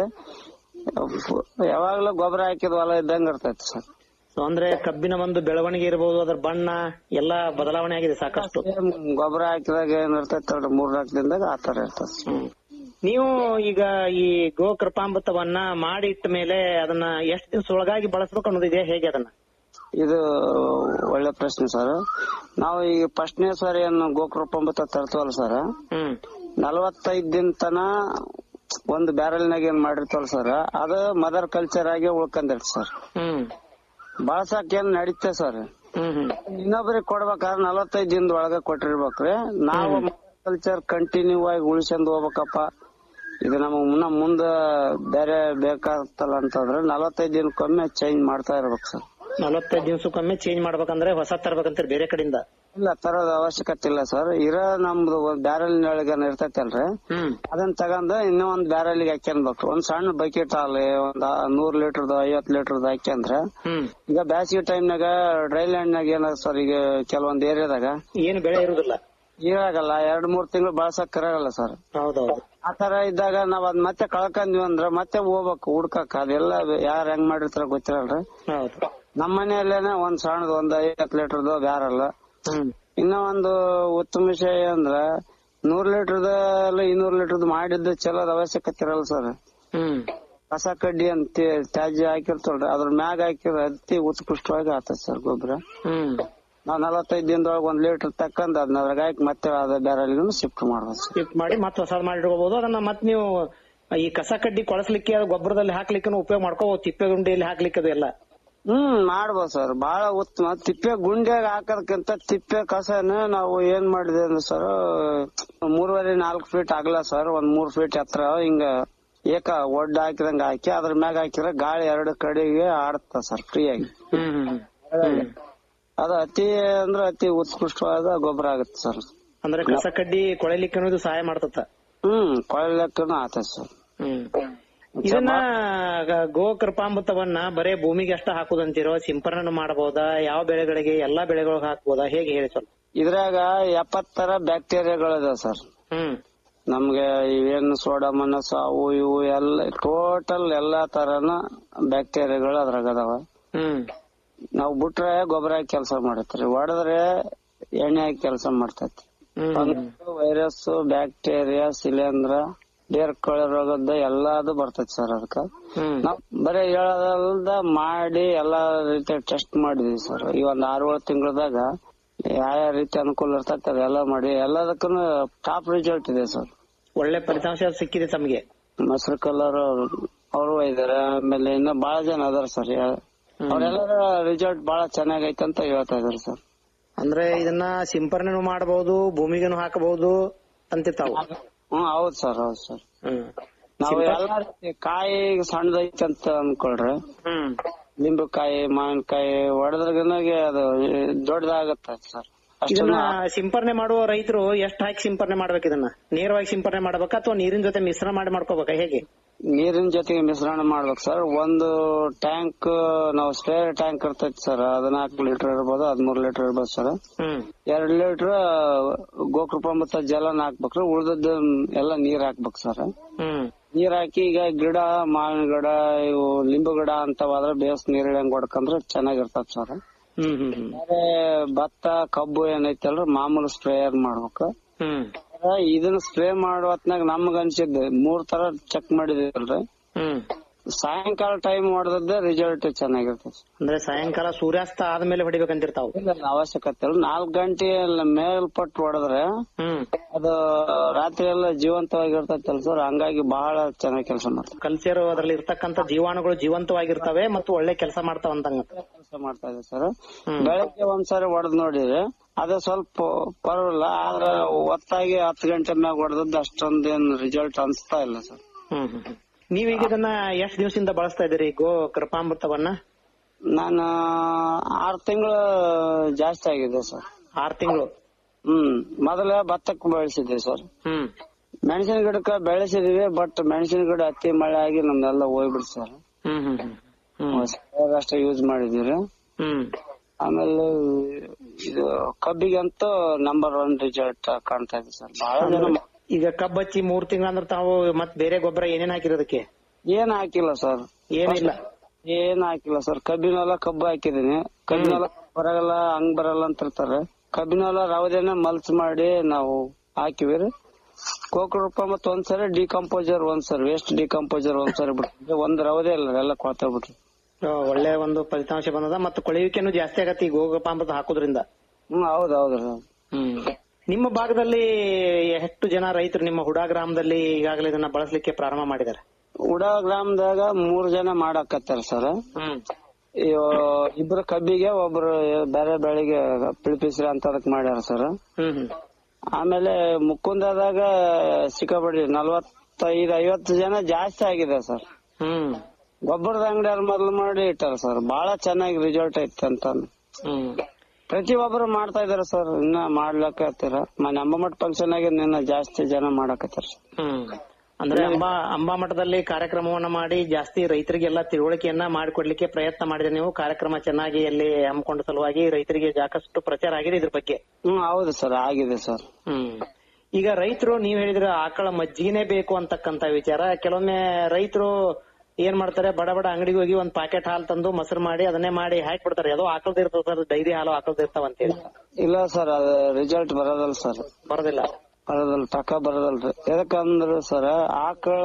ಯಾವಾಗ್ಲೂ ಗೊಬ್ಬರ ಹಾಕಿದ ಹೊಲ ಇದ್ದಂಗ ಇರ್ತೈತಿ ಸರ್ ಸೊ ಅಂದ್ರೆ ಕಬ್ಬಿನ ಒಂದು ಬೆಳವಣಿಗೆ ಇರಬಹುದು ಅದರ ಬಣ್ಣ ಎಲ್ಲಾ ಬದಲಾವಣೆ ಆಗಿದೆ ಸಾಕಷ್ಟು ಗೊಬ್ಬರ ಹಾಕಿದಾಗ ಏನ್ ಇರ್ತೈತಿ ನೋಡ್ರಿ ಮೂರ್ ನಾಲ್ಕು ದಿನದಾಗ ಆ ತರ ಇರ್ತೈತಿ ಹ್ಮ್. ನೀವು ಈಗ ಈ ಗೋ ಕೃಪಾಮೃತವನ್ನ ಮಾಡಿ ಇಟ್ಟ ಮೇಲೆ ಅದನ್ನ ಎಷ್ಟು ದಿವಸ ಒಳಗಾಗಿ ಬಳಸ್ಬೇಕು ಅನ್ನೋದಿದೆ ಹೇಗೆ ಅದನ್ನ ಇದು ಒಳ್ಳೆ ಪ್ರಶ್ನೆ ಸರ್ ನಾವು ಈಗ ಫಸ್ಟ್ನೇ ಸಾರಿ ಏನು ಗೋಕೃಪಂಬತ್ತ ತರ್ತವಲ್ಲ ಸರ್ ಹ್ಮ್ ನಲವತ್ತೈದ್ ದಿನ ತನ ಒಂದು ಬ್ಯಾರಲ್ನಾಗ ಏನ್ ಮಾಡಿರ್ತವಲ್ಲ ಸರ್ ಅದು ಮದರ್ ಕಲ್ಚರ್ ಆಗಿ ಉಳ್ಕೊಂಡಿರ್ತ ಸರ್ ಹ್ಮ್ ಬಳಸಕ್ ಏನ್ ನಡೀತೆ ಸರ್ ಹ್ಮ್ ಹ್ಮ್ ಇನ್ನೊಬ್ರಿಗೆ ಕೊಡ್ಬೇಕಾದ್ರೆ ನಲವತ್ತೈದ್ ದಿನದ ಒಳಗ ಕೊಟ್ಟಿರ್ಬೇಕ್ರಿ ನಾವು ಕಲ್ಚರ್ ಕಂಟಿನ್ಯೂ ಆಗಿ ಉಳಿಸ್ಕೊಂಡ್ ಹೋಗ್ಬೇಕಪ್ಪ ಇದು ನಮಗ್ ಮುನ್ನ ಮುಂದ ಬೇರೆ ಬೇಕಾಗ್ತಲ್ಲ ಅಂತಂದ್ರೆ ನಲವತ್ತೈದು ದಿನಕ್ಕೊಮ್ಮೆ ಚೇಂಜ್ ಮಾಡ್ತಾ ಇರ್ಬೇಕು ಸರ್ ನಲವತ್ತೈದು ದಿವಸಕ್ಕೊಮ್ಮೆ ಚೇಂಜ್ ಮಾಡ್ಬೇಕಂದ್ರೆ ಹೊಸ ತರ್ಬೇಕಂತೀರಿ ಬೇರೆ ಕಡೆಯಿಂದ ಇಲ್ಲ ತರೋದ್ ಅವಶ್ಯಕತೆ ಇಲ್ಲ ಸರ್ ಇರೋ ನಮ್ದು ಒಂದ್ ಬ್ಯಾರಲ್ ಒಳಗ ಇರ್ತೈತಲ್ರಿ ಅದನ್ನ ತಗೊಂಡ್ ಇನ್ನೂ ಒಂದ್ ಬ್ಯಾರಲ್ ಹಾಕ್ಯನ್ಬೇಕು ಒಂದ್ ಸಣ್ಣ ಬಕೆಟ್ ಅಲ್ಲಿ ಒಂದ್ ನೂರ್ ಲೀಟರ್ದ ಐವತ್ ಲೀಟರ್ದ ಹಾಕ್ಯಂದ್ರ ಈಗ ಬ್ಯಾಸಿಗೆ ಟೈಮ್ನಾಗ ಡ್ರೈ ಲ್ಯಾಂಡ್ ನಾಗ ಏನ ಸರ್ ಈಗ ಕೆಲವೊಂದ್ ಏರಿಯಾದಾಗ ಏನು ಬೆಳೆ ಇರುದಿಲ್ಲ ಇರಾಗಲ್ಲ ಎರಡ್ ಮೂರ್ ತಿಂಗಳು ಬಳಸಕ್ ಇರಾಗಲ್ಲ ಸರ್ ಹೌದೌದು ಆ ತರ ಇದ್ದಾಗ ನಾವ್ ಅದ್ ಮತ್ತೆ ಕಳ್ಕೊಂಡ್ವಿ ಅಂದ್ರ ಮತ್ತೆ ಹೋಗ್ಬೇಕು ಹುಡ್ಕಕ್ ಅದೆಲ್ಲ ಯಾರ್ ಹೆಂಗ್ ಮಾಡಿರ್ತಾರ ಗೊತ್ತಿರಲ್ರಿ ಹೌದು ನಮ್ಮ ಮನೆಯಲ್ಲೇನೆ ಒಂದ್ ಸಣ್ಣದ ಒಂದ್ ಐವತ್ ಲೀಟರ್ದು ಬ್ಯಾರಲ್ ಇನ್ನ ಒಂದು ಉತ್ತಮ ವಿಷಯ ಅಂದ್ರ ನೂರ್ ಲೀಟರ್ದ ಇನ್ನೂರ್ ಲೀಟರ್ದು ಮಾಡಿದ್ದು ಚಲೋದ್ ಅವಶ್ಯಕತೆ ಇರಲ್ಲ ಸರ್ ಕಸ ಕಡ್ಡಿ ಅಂತ ತ್ಯಾಜ್ಯ ಹಾಕಿರ್ತಲ್ರಿ ಅದ್ರ ಮ್ಯಾಗ ಹಾಕಿರ ಅತಿ ಉತ್ಕೃಷ್ಟವಾಗಿ ಆತದ ಸರ್ ಗೊಬ್ಬರ ನಾವ್ ನಲವತ್ತೈದ್ ದಿನದೊಳಗ ಒಂದ್ ಲೀಟರ್ ತಕ್ಕಂದ್ ಅದನ್ನ ಅದ್ರಾಗ ಹಾಕಿ ಮತ್ತೆ ಅದ ಬ್ಯಾರಲ್ಗೂ ಶಿಫ್ಟ್ ಮಾಡ್ಬೋದು ಸರ್ ಶಿಫ್ಟ್ ಮಾಡಿ ಮತ್ತೆ ಹೊಸದ್ ಮಾಡಿ ಇಟ್ಕೋಬಹುದು ಅದನ್ನ ಮತ್ತೆ ನೀವು ಈ ಕಸ ಕಡ್ಡಿ ಕೊಳಸ್ಲಿಕ್ಕೆ ಅದು ಗೊಬ್ಬರದಲ್ಲಿ ಹಾಕ್ಲಿಕ್ಕೆ ಉಪಯೋಗ ಮಾಡ್ಕೋಬಹುದು ತಿಪ್ಪೆ ಗುಂಡಿಯಲ್ಲಿ ಹಾಕ್ಲಿಕ್ಕೆ ಅದು ಎಲ್ಲ ಹ್ಮ್ ಮಾಡ್ಬೋದು ಸರ್ ಬಹಳ ಉತ್ತಮ ತಿಪ್ಪೆ ಗುಂಡ್ಯಾಗ ಹಾಕೋದಕ್ಕಿಂತ ತಿಪ್ಪೆ ಕಸನ ನಾವು ಏನ್ ಮಾಡಿದೆ ಅಂದ್ರೆ ಸರ್ ಮೂರುವರೆ ನಾಲ್ಕು ಫೀಟ್ ಆಗಲ್ಲ ಸರ್ ಒಂದ್ ಮೂರ್ ಫೀಟ್ ಎತ್ತರ ಹಿಂಗ ಏಕ ಒಡ್ಡ ಹಾಕಿದಂಗ ಹಾಕಿ ಅದ್ರ ಮ್ಯಾಗ ಹಾಕಿದ್ರೆ ಗಾಳಿ ಎರಡು ಕಡೆಗೆ ಆಡುತ್ತ ಸರ್ ಫ್ರೀ ಆಗಿ ಅದು ಅತಿ ಅಂದ್ರೆ ಅತಿ ಉತ್ಕೃಷ್ಟವಾದ ಗೊಬ್ಬರ ಆಗುತ್ತೆ ಸರ್ ಅಂದ್ರೆ ಕಸ ಕಡ್ಡಿ ಕೊಳೆಲಿಕ್ಕೆ ಅನ್ನೋದು ಸಹಾಯ ಮಾಡ್ತತ್ತ ಹ್ಮ್ ಕೊಳಲಕ್ಕೂ ಆತ ಸರ್ ಇದನ್ನ ಗ- ಗೋ ಕೃಪಾಮೃತವನ್ನ ಬರೇ ಭೂಮಿಗೆ ಅಷ್ಟ ಹಾಕುದಂತಿರೋ ಸಿಂಪರಣೆ ಮಾಡಬಹುದಾ ಯಾವ ಬೆಳೆಗಳಿಗೆ ಎಲ್ಲಾ ಬೆಳೆಗಳಿಗೆ ಹಾಕ್ಬೋದಾ ಹೇಗೆ ಹೇಳಿ ಸ್ವಲ್ಪ ಇದ್ರಾಗ ಎಪ್ಪತ್ತರ ಬ್ಯಾಕ್ಟೀರಿಯಾಗಳಿದಾವೆ ಸರ್ ಹ್ಮ್ ನಮ್ಗೆ ಇವೇನು ಸೋಡಾಮನಸ್ ಅವು ಇವು ಎಲ್ಲ ಟೋಟಲ್ ಎಲ್ಲಾ ತರನ ಬ್ಯಾಕ್ಟೀರಿಯಾಗಳು ಅದ್ರಾಗ ಅದಾವ ಹ್ಮ್ ನಾವು ಬಿಟ್ರೆ ಗೊಬ್ಬರ ಹಾಕಿ ಕೆಲಸ ಮಾಡತ್ರಿ ಹೊಡೆದ್ರೆ ಎಣ್ಣೆ ಹಾಕಿ ಕೆಲಸ ಮಾಡ್ತೈತಿ ವೈರಸ್ ಬ್ಯಾಕ್ಟೀರಿಯಾ ಶಿಲೇಂಧ್ರ ಬೇರ್ ಕೊಳೆ ರೋಗದ ಎಲ್ಲಾದು ಬರ್ತೈತಿ ಸರ್ ಅದಕ್ಕ ನಾವ್ ಬರೀ ಹೇಳೋದಲ್ದ ಮಾಡಿ ಎಲ್ಲಾ ರೀತಿ ಟೆಸ್ಟ್ ಮಾಡಿದ್ವಿ ಸರ್ ಈ ಒಂದ್ ಆರು ಏಳು ತಿಂಗಳದಾಗ ಯಾವ ರೀತಿ ಅನುಕೂಲ ಇರ್ತೈತಿ ಅದೆಲ್ಲ ಮಾಡಿ ಎಲ್ಲದಕ್ಕೂ ಟಾಪ್ ರಿಸಲ್ಟ್ ಇದೆ ಸರ್ ಒಳ್ಳೆ ಫಲಿತಾಂಶ ಸಿಕ್ಕಿದೆ ತಮಗೆ ಮೊಸರು ಕಲರ್ ಅವರು ಇದಾರೆ ಆಮೇಲೆ ಇನ್ನ ಬಹಳ ಜನ ಅದಾರ ಸರ್ ಅವರೆಲ್ಲರ ರಿಸಲ್ಟ್ ಬಹಳ ಚೆನ್ನಾಗೈತೆ ಅಂತ ಹೇಳ್ತಾ ಇದಾರೆ ಸರ್ ಅಂದ್ರೆ ಇದನ್ನ ಸಿಂಪರಣೆ ಮಾಡಬಹುದು ಭೂಮಿಗೆನು ಹಾಕಬಹುದು ಅಂತಿರ್ತಾವ ಹ್ಮ್ ಹೌದ್ ಸರ್ ಹೌದ್ ಸರ್ ನಾವು ಎಲ್ಲಾ ರೀತಿ ಕಾಯಿ ಸಣ್ಣದೈತೆ ಅಂತ ಅನ್ಕೊಳ್ರಿ ನಿಂಬೆಕಾಯಿ ಮಾವಿನಕಾಯಿ ಹೊಡೆದ್ರಗನಾಗೆ ಅದು ದೊಡ್ಡದಾಗತ್ತೆ ಸರ್ ಇದನ್ನ ಸಿಂಪರಣೆ ಮಾಡುವ ರೈತರು ಎಷ್ಟ್ ಹಾಕಿ ಸಿಂಪರಣೆ ಮಾಡ್ಬೇಕು ಇದನ್ನ ನೇರವಾಗಿ ಸಿಂಪರಣೆ ಮಾಡ್ಬೇಕಾ ಅಥವಾ ನೀರಿನ ಜೊತೆ ಮಿಶ್ರಣ ಮಾಡಿ ಮಾಡ್ಕೋಬೇಕಾ ಹೇಗೆ ನೀರಿನ ಜೊತೆಗೆ ಮಿಶ್ರಣ ಮಾಡ್ಬೇಕು ಸರ್ ಒಂದು ಟ್ಯಾಂಕ್ ನಾವು ಸ್ಪ್ರೇ ಟ್ಯಾಂಕ್ ಇರ್ತೈತಿ ಸರ್ ಹದಿನಾಲ್ಕು ಲೀಟರ್ ಇರ್ಬೋದು ಹದಿಮೂರು ಲೀಟರ್ ಇರ್ಬೋದು ಸರ್ ಎರಡ್ ಲೀಟರ್ ಗೋಕೃಪಾಮೃತ ಜಲನ ಹಾಕ್ಬೇಕ್ರಿ ಉಳ್ದದ್ದು ಎಲ್ಲ ನೀರ್ ಹಾಕ್ಬೇಕು ಸರ್ ನೀರ್ ಹಾಕಿ ಈಗ ಗಿಡ ಮಾವಿನ ಗಿಡ ಇವು ಲಿಂಬು ಗಿಡ ಅಂತವಾದ್ರೆ ಬೇಸ್ ನೀರ್ ಹೆಂಗ್ ಹೊಡ್ಕಂದ್ರೆ ಚೆನ್ನಾಗಿರ್ತದ ಸರ್ ಬೇರೆ ಭತ್ತ ಕಬ್ಬು ಏನೈತಲ್ರಿ ಮಾಮೂಲು ಸ್ಪ್ರೇಯರ್ ಮಾಡ್ಬೇಕು ಅದ ಇದನ್ನ ಸ್ಪ್ರೇ ಮಾಡೋ ಹೊತ್ನಾಗ ನಮ್ಗ ಅನ್ಸಿದ್ದು ಮೂರ್ ತರ ಚೆಕ್ ಮಾಡಿದಿವಲ್ರಿ ಸಾಯಂಕಾಲ ಟೈಮ್ ಹೊಡೆದದ್ದೇ ರಿಸಲ್ಟ್ ಚೆನ್ನಾಗಿರ್ತದೆ ಅಂದ್ರೆ ಸಾಯಂಕಾಲ ಸೂರ್ಯಾಸ್ತ ಆದ್ಮೇಲೆ ಹೊಡಿಬೇಕಂತಿರ್ತಾವ ಇಲ್ಲ ಅವಶ್ಯಕತೆ ಇಲ್ಲ ನಾಲ್ಕ್ ಗಂಟೆ ಮೇಲ್ಪಟ್ಟು ಹೊಡೆದ್ರೆ ಅದು ರಾತ್ರಿ ಎಲ್ಲ ಜೀವಂತವಾಗಿರ್ತೈತಲ್ಲ ಸರ್ ಹಂಗಾಗಿ ಬಹಳ ಚೆನ್ನಾಗಿ ಕೆಲಸ ಮಾಡ್ತಾರೆ ಕಲ್ಚರ್ ಅದ್ರಲ್ಲಿ ಇರ್ತಕ್ಕಂತ ಜೀವಾಣುಗಳು ಜೀವಂತವಾಗಿರ್ತವೆ ಮತ್ತು ಒಳ್ಳೆ ಕೆಲಸ ಮಾಡ್ತಾವ ಅಂದಂಗ ಕೆಲಸ ಮಾಡ್ತಾ ಇದೆ ಸರ್ ಬೆಳಗ್ಗೆ ಒಂದ್ಸರಿ ಹೊಡೆದ್ ನೋಡಿದ್ರೆ ಅದು ಸ್ವಲ್ಪ ಪರವಾಗಿಲ್ಲ ಆದ್ರೆ ಒತ್ತಾಗಿ ಹತ್ತು ಗಂಟೆ ಮ್ಯಾಗ ಹೊಡೆದದ್ದು ಅಷ್ಟೊಂದೇನ್ ರಿಸಲ್ಟ್ ಅನ್ಸ್ತಾ ಇಲ್ಲ ಸರ್ ನೀವೀಗ ಇದನ್ನ ಎಷ್ಟ್ ದಿವಸದಿಂದ ಬಳಸ್ತಾ ಇದ್ದೀರಿ ಗೋ ಕೃಪಾಮೃತವನ್ನ ನಾನು ಆರ್ ತಿಂಗಳು ಜಾಸ್ತಿ ಆಗಿದೆ ಸರ್ ಆರ್ ತಿಂಗಳು ಹ್ಮ್ ಮೊದಲ ಭತ್ತಕ್ಕೆ ಬೆಳೆಸಿದ್ವಿ ಸರ್ ಹ್ಮ್ ಮೆಣಸಿನ ಗಿಡಕ್ಕ ಬೆಳೆಸಿದೀವಿ ಬಟ್ ಮೆಣಸಿನ ಗಿಡ ಅತಿ ಮಳೆ ಆಗಿ ನಮ್ದೆಲ್ಲ ಹೋಗ್ಬಿಡ್ತು ಸರ್ ಹ್ಮ್ ಹ್ಮ್ ಹ್ಮ್ ಅಷ್ಟೇ ಯೂಸ್ ಮಾಡಿದೀವಿ ಹ್ಮ್ ಆಮೇಲೆ ಇದು ಕಬ್ಬಿಗಂತೂ ನಂಬರ್ ಒನ್ ರಿಸಲ್ಟ್ ಕಾಣ್ತಾ ಇದೆ ಸರ್ ಬಹಳ ಜನ ಈಗ ಕಬ್ಬ್ ಹಚ್ಚಿ ಮೂರ್ ತಿಂಗಳ ಅಂದ್ರೆ ತಾವು ಮತ್ ಬೇರೆ ಗೊಬ್ಬರ ಏನೇನ್ ಹಾಕಿರೋದಕ್ಕೆ ಏನ್ ಹಾಕಿಲ್ಲ ಸರ್ ಏನಿಲ್ಲ ಏನ್ ಹಾಕಿಲ್ಲ ಸರ್ ಕಬ್ಬಿನೆಲ್ಲ ಕಬ್ಬು ಹಾಕಿದೀನಿ ಕಬ್ಬಿನೆಲ್ಲ ಬರಲ್ಲ ಹಂಗ್ ಬರಲ್ಲ ಅಂತ ಇರ್ತಾರೆ ಕಬ್ಬಿನೆಲ್ಲ ರವದೆನ ಮಲ್ಚ್ ಮಾಡಿ ನಾವು ಹಾಕಿವಿ ರೀ ಕೋಕಿ ರೂಪಾಯಿ ಮತ್ತ ಒಂದ್ಸರಿ ಡಿಕಂಪೋಸರ್ ಒಂದ್ಸರಿ ವೇಸ್ಟ್ ಡಿಕಂಪೋಸರ್ ಒಂದ್ಸರಿ ಬಿಟ್ಟಿದ್ವಿ ಒಂದ್ ರವದೆ ಇಲ್ಲ ಎಲ್ಲ ಕೊಳ್ತಾ ಬಿಟ್ರಿ ಆ, ಒಳ್ಳೆ ಒಂದು ಫಲಿತಾಂಶ ಬಂದದ ಮತ್ತು ಕೊಳೆಯುವಿಕೆನು ಜಾಸ್ತಿ ಆಗತ್ತೆ ಈ ಗೋಗಪಾಮೃತ ಹಾಕೋದ್ರಿಂದ ಹ್ಮ್ ಹೌದ್ ಹೌದ್ರಿ ಹ್ಮ್ ನಿಮ್ಮ ಭಾಗದಲ್ಲಿ ಎಷ್ಟು ಜನ ರೈತರು ನಿಮ್ಮ ಹುಡಾ ಗ್ರಾಮದಲ್ಲಿ ಈಗಾಗಲೇ ಇದನ್ನ ಬಳಸಲಿಕ್ಕೆ ಪ್ರಾರಂಭ ಮಾಡಿದ್ದಾರೆ ಉಡಾ ಗ್ರಾಮದಾಗ ಮೂರ್ ಜನ ಮಾಡಾಕತ್ತಾರ ಸರ್ ಇಬ್ರು ಕಬ್ಬಿಗೆ ಒಬ್ರು ಬೇರೆ ಬೆಳೆಗೆ ಪಿಳಿಪಿಸ್ರಿ ಅಂತ ಅದಕ್ ಮಾಡ್ಯಾರ ಸರ್ ಹ್ಮ್ ಆಮೇಲೆ ಮುಕುಂದದಾಗ ಸಿಕ್ಕಾಪಡಿ ನಲ್ವತ್ ನಲವತ್ತೈದು ಐವತ್ತು ಜನ ಜಾಸ್ತಿ ಆಗಿದೆ ಸರ್ ಹ್ಮ್ ಗೊಬ್ಬರದ ಅಂಗಡಿಯವ್ರು ಮೊದ್ಲು ಮಾಡಿ ಇಟ್ಟಾರ ಸರ್ ಬಹಳ ಚೆನ್ನಾಗಿ ರಿಸಲ್ಟ್ ಐತೆ ಅಂತ ಹ್ಮ್ ಪ್ರತಿಯೊಬ್ಬರು ಮಾಡ್ತಾ ಇದಾರೆ ಸರ್ ಇನ್ನ ಮಾಡ್ಲಕತ್ತೀರ ಮನೆ ಅಂಬಮಠ ಫಂಕ್ಷನ್ ಆಗಿ ನಿನ್ನ ಜಾಸ್ತಿ ಜನ ಮಾಡಕತ್ತಾರ ಸರ್ ಹ್ಮ್ ಅಂದ್ರೆ ಅಂಬಾ ಅಂಬಾ ಮಠದಲ್ಲಿ ಕಾರ್ಯಕ್ರಮವನ್ನ ಮಾಡಿ ಜಾಸ್ತಿ ರೈತರಿಗೆಲ್ಲ ತಿಳುವಳಿಕೆಯನ್ನ ಮಾಡಿಕೊಡ್ಲಿಕ್ಕೆ ಪ್ರಯತ್ನ ಮಾಡಿದ್ರೆ ನೀವು ಕಾರ್ಯಕ್ರಮ ಚೆನ್ನಾಗಿ ಅಲ್ಲಿ ಹಮ್ಮಿಕೊಂಡ ಸಲುವಾಗಿ ರೈತರಿಗೆ ಸಾಕಷ್ಟು ಪ್ರಚಾರ ಆಗಿದೆ ಇದ್ರ ಬಗ್ಗೆ ಹ್ಮ್ ಹೌದು ಸರ್ ಆಗಿದೆ ಸರ್ ಹ್ಮ್ ಈಗ ರೈತರು ನೀವ್ ಹೇಳಿದ್ರೆ ಆಕಳ ಮಜ್ಜಿಗೆನೆ ಬೇಕು ಅಂತಕ್ಕಂತ ವಿಚಾರ ಕೆಲವೊಮ್ಮೆ ರೈತರು ಏನ್ ಮಾಡ್ತಾರೆ ಬಡ ಬಡ ಅಂಗಡಿಗೆ ಹೋಗಿ ಒಂದ್ ಪ್ಯಾಕೆಟ್ ಹಾಲು ತಂದು ಮೊಸರು ಮಾಡಿ ಅದನ್ನೇ ಮಾಡಿ ಹಾಕಿ ಬಿಡ್ತಾರೆ ಯಾವುದೋ ಆಕಳದ ಇರ್ತದೆ ಸರ್ ಡೈರಿ ಹಾಲು ಆಕಳದ ಇರ್ತಾವ ಅಂತೇಳಿ ಇಲ್ಲ ಸರ್ ಅದು ರಿಸಲ್ಟ್ ಬರೋದಲ್ಲ ಸರ್ ಬರೋದಿಲ್ಲ ಬರೋದಲ್ಲ ಟಕ ಬರೋದಲ್ರಿ ಯಾಕಂದ್ರೆ ಸರ್ ಆಕಳ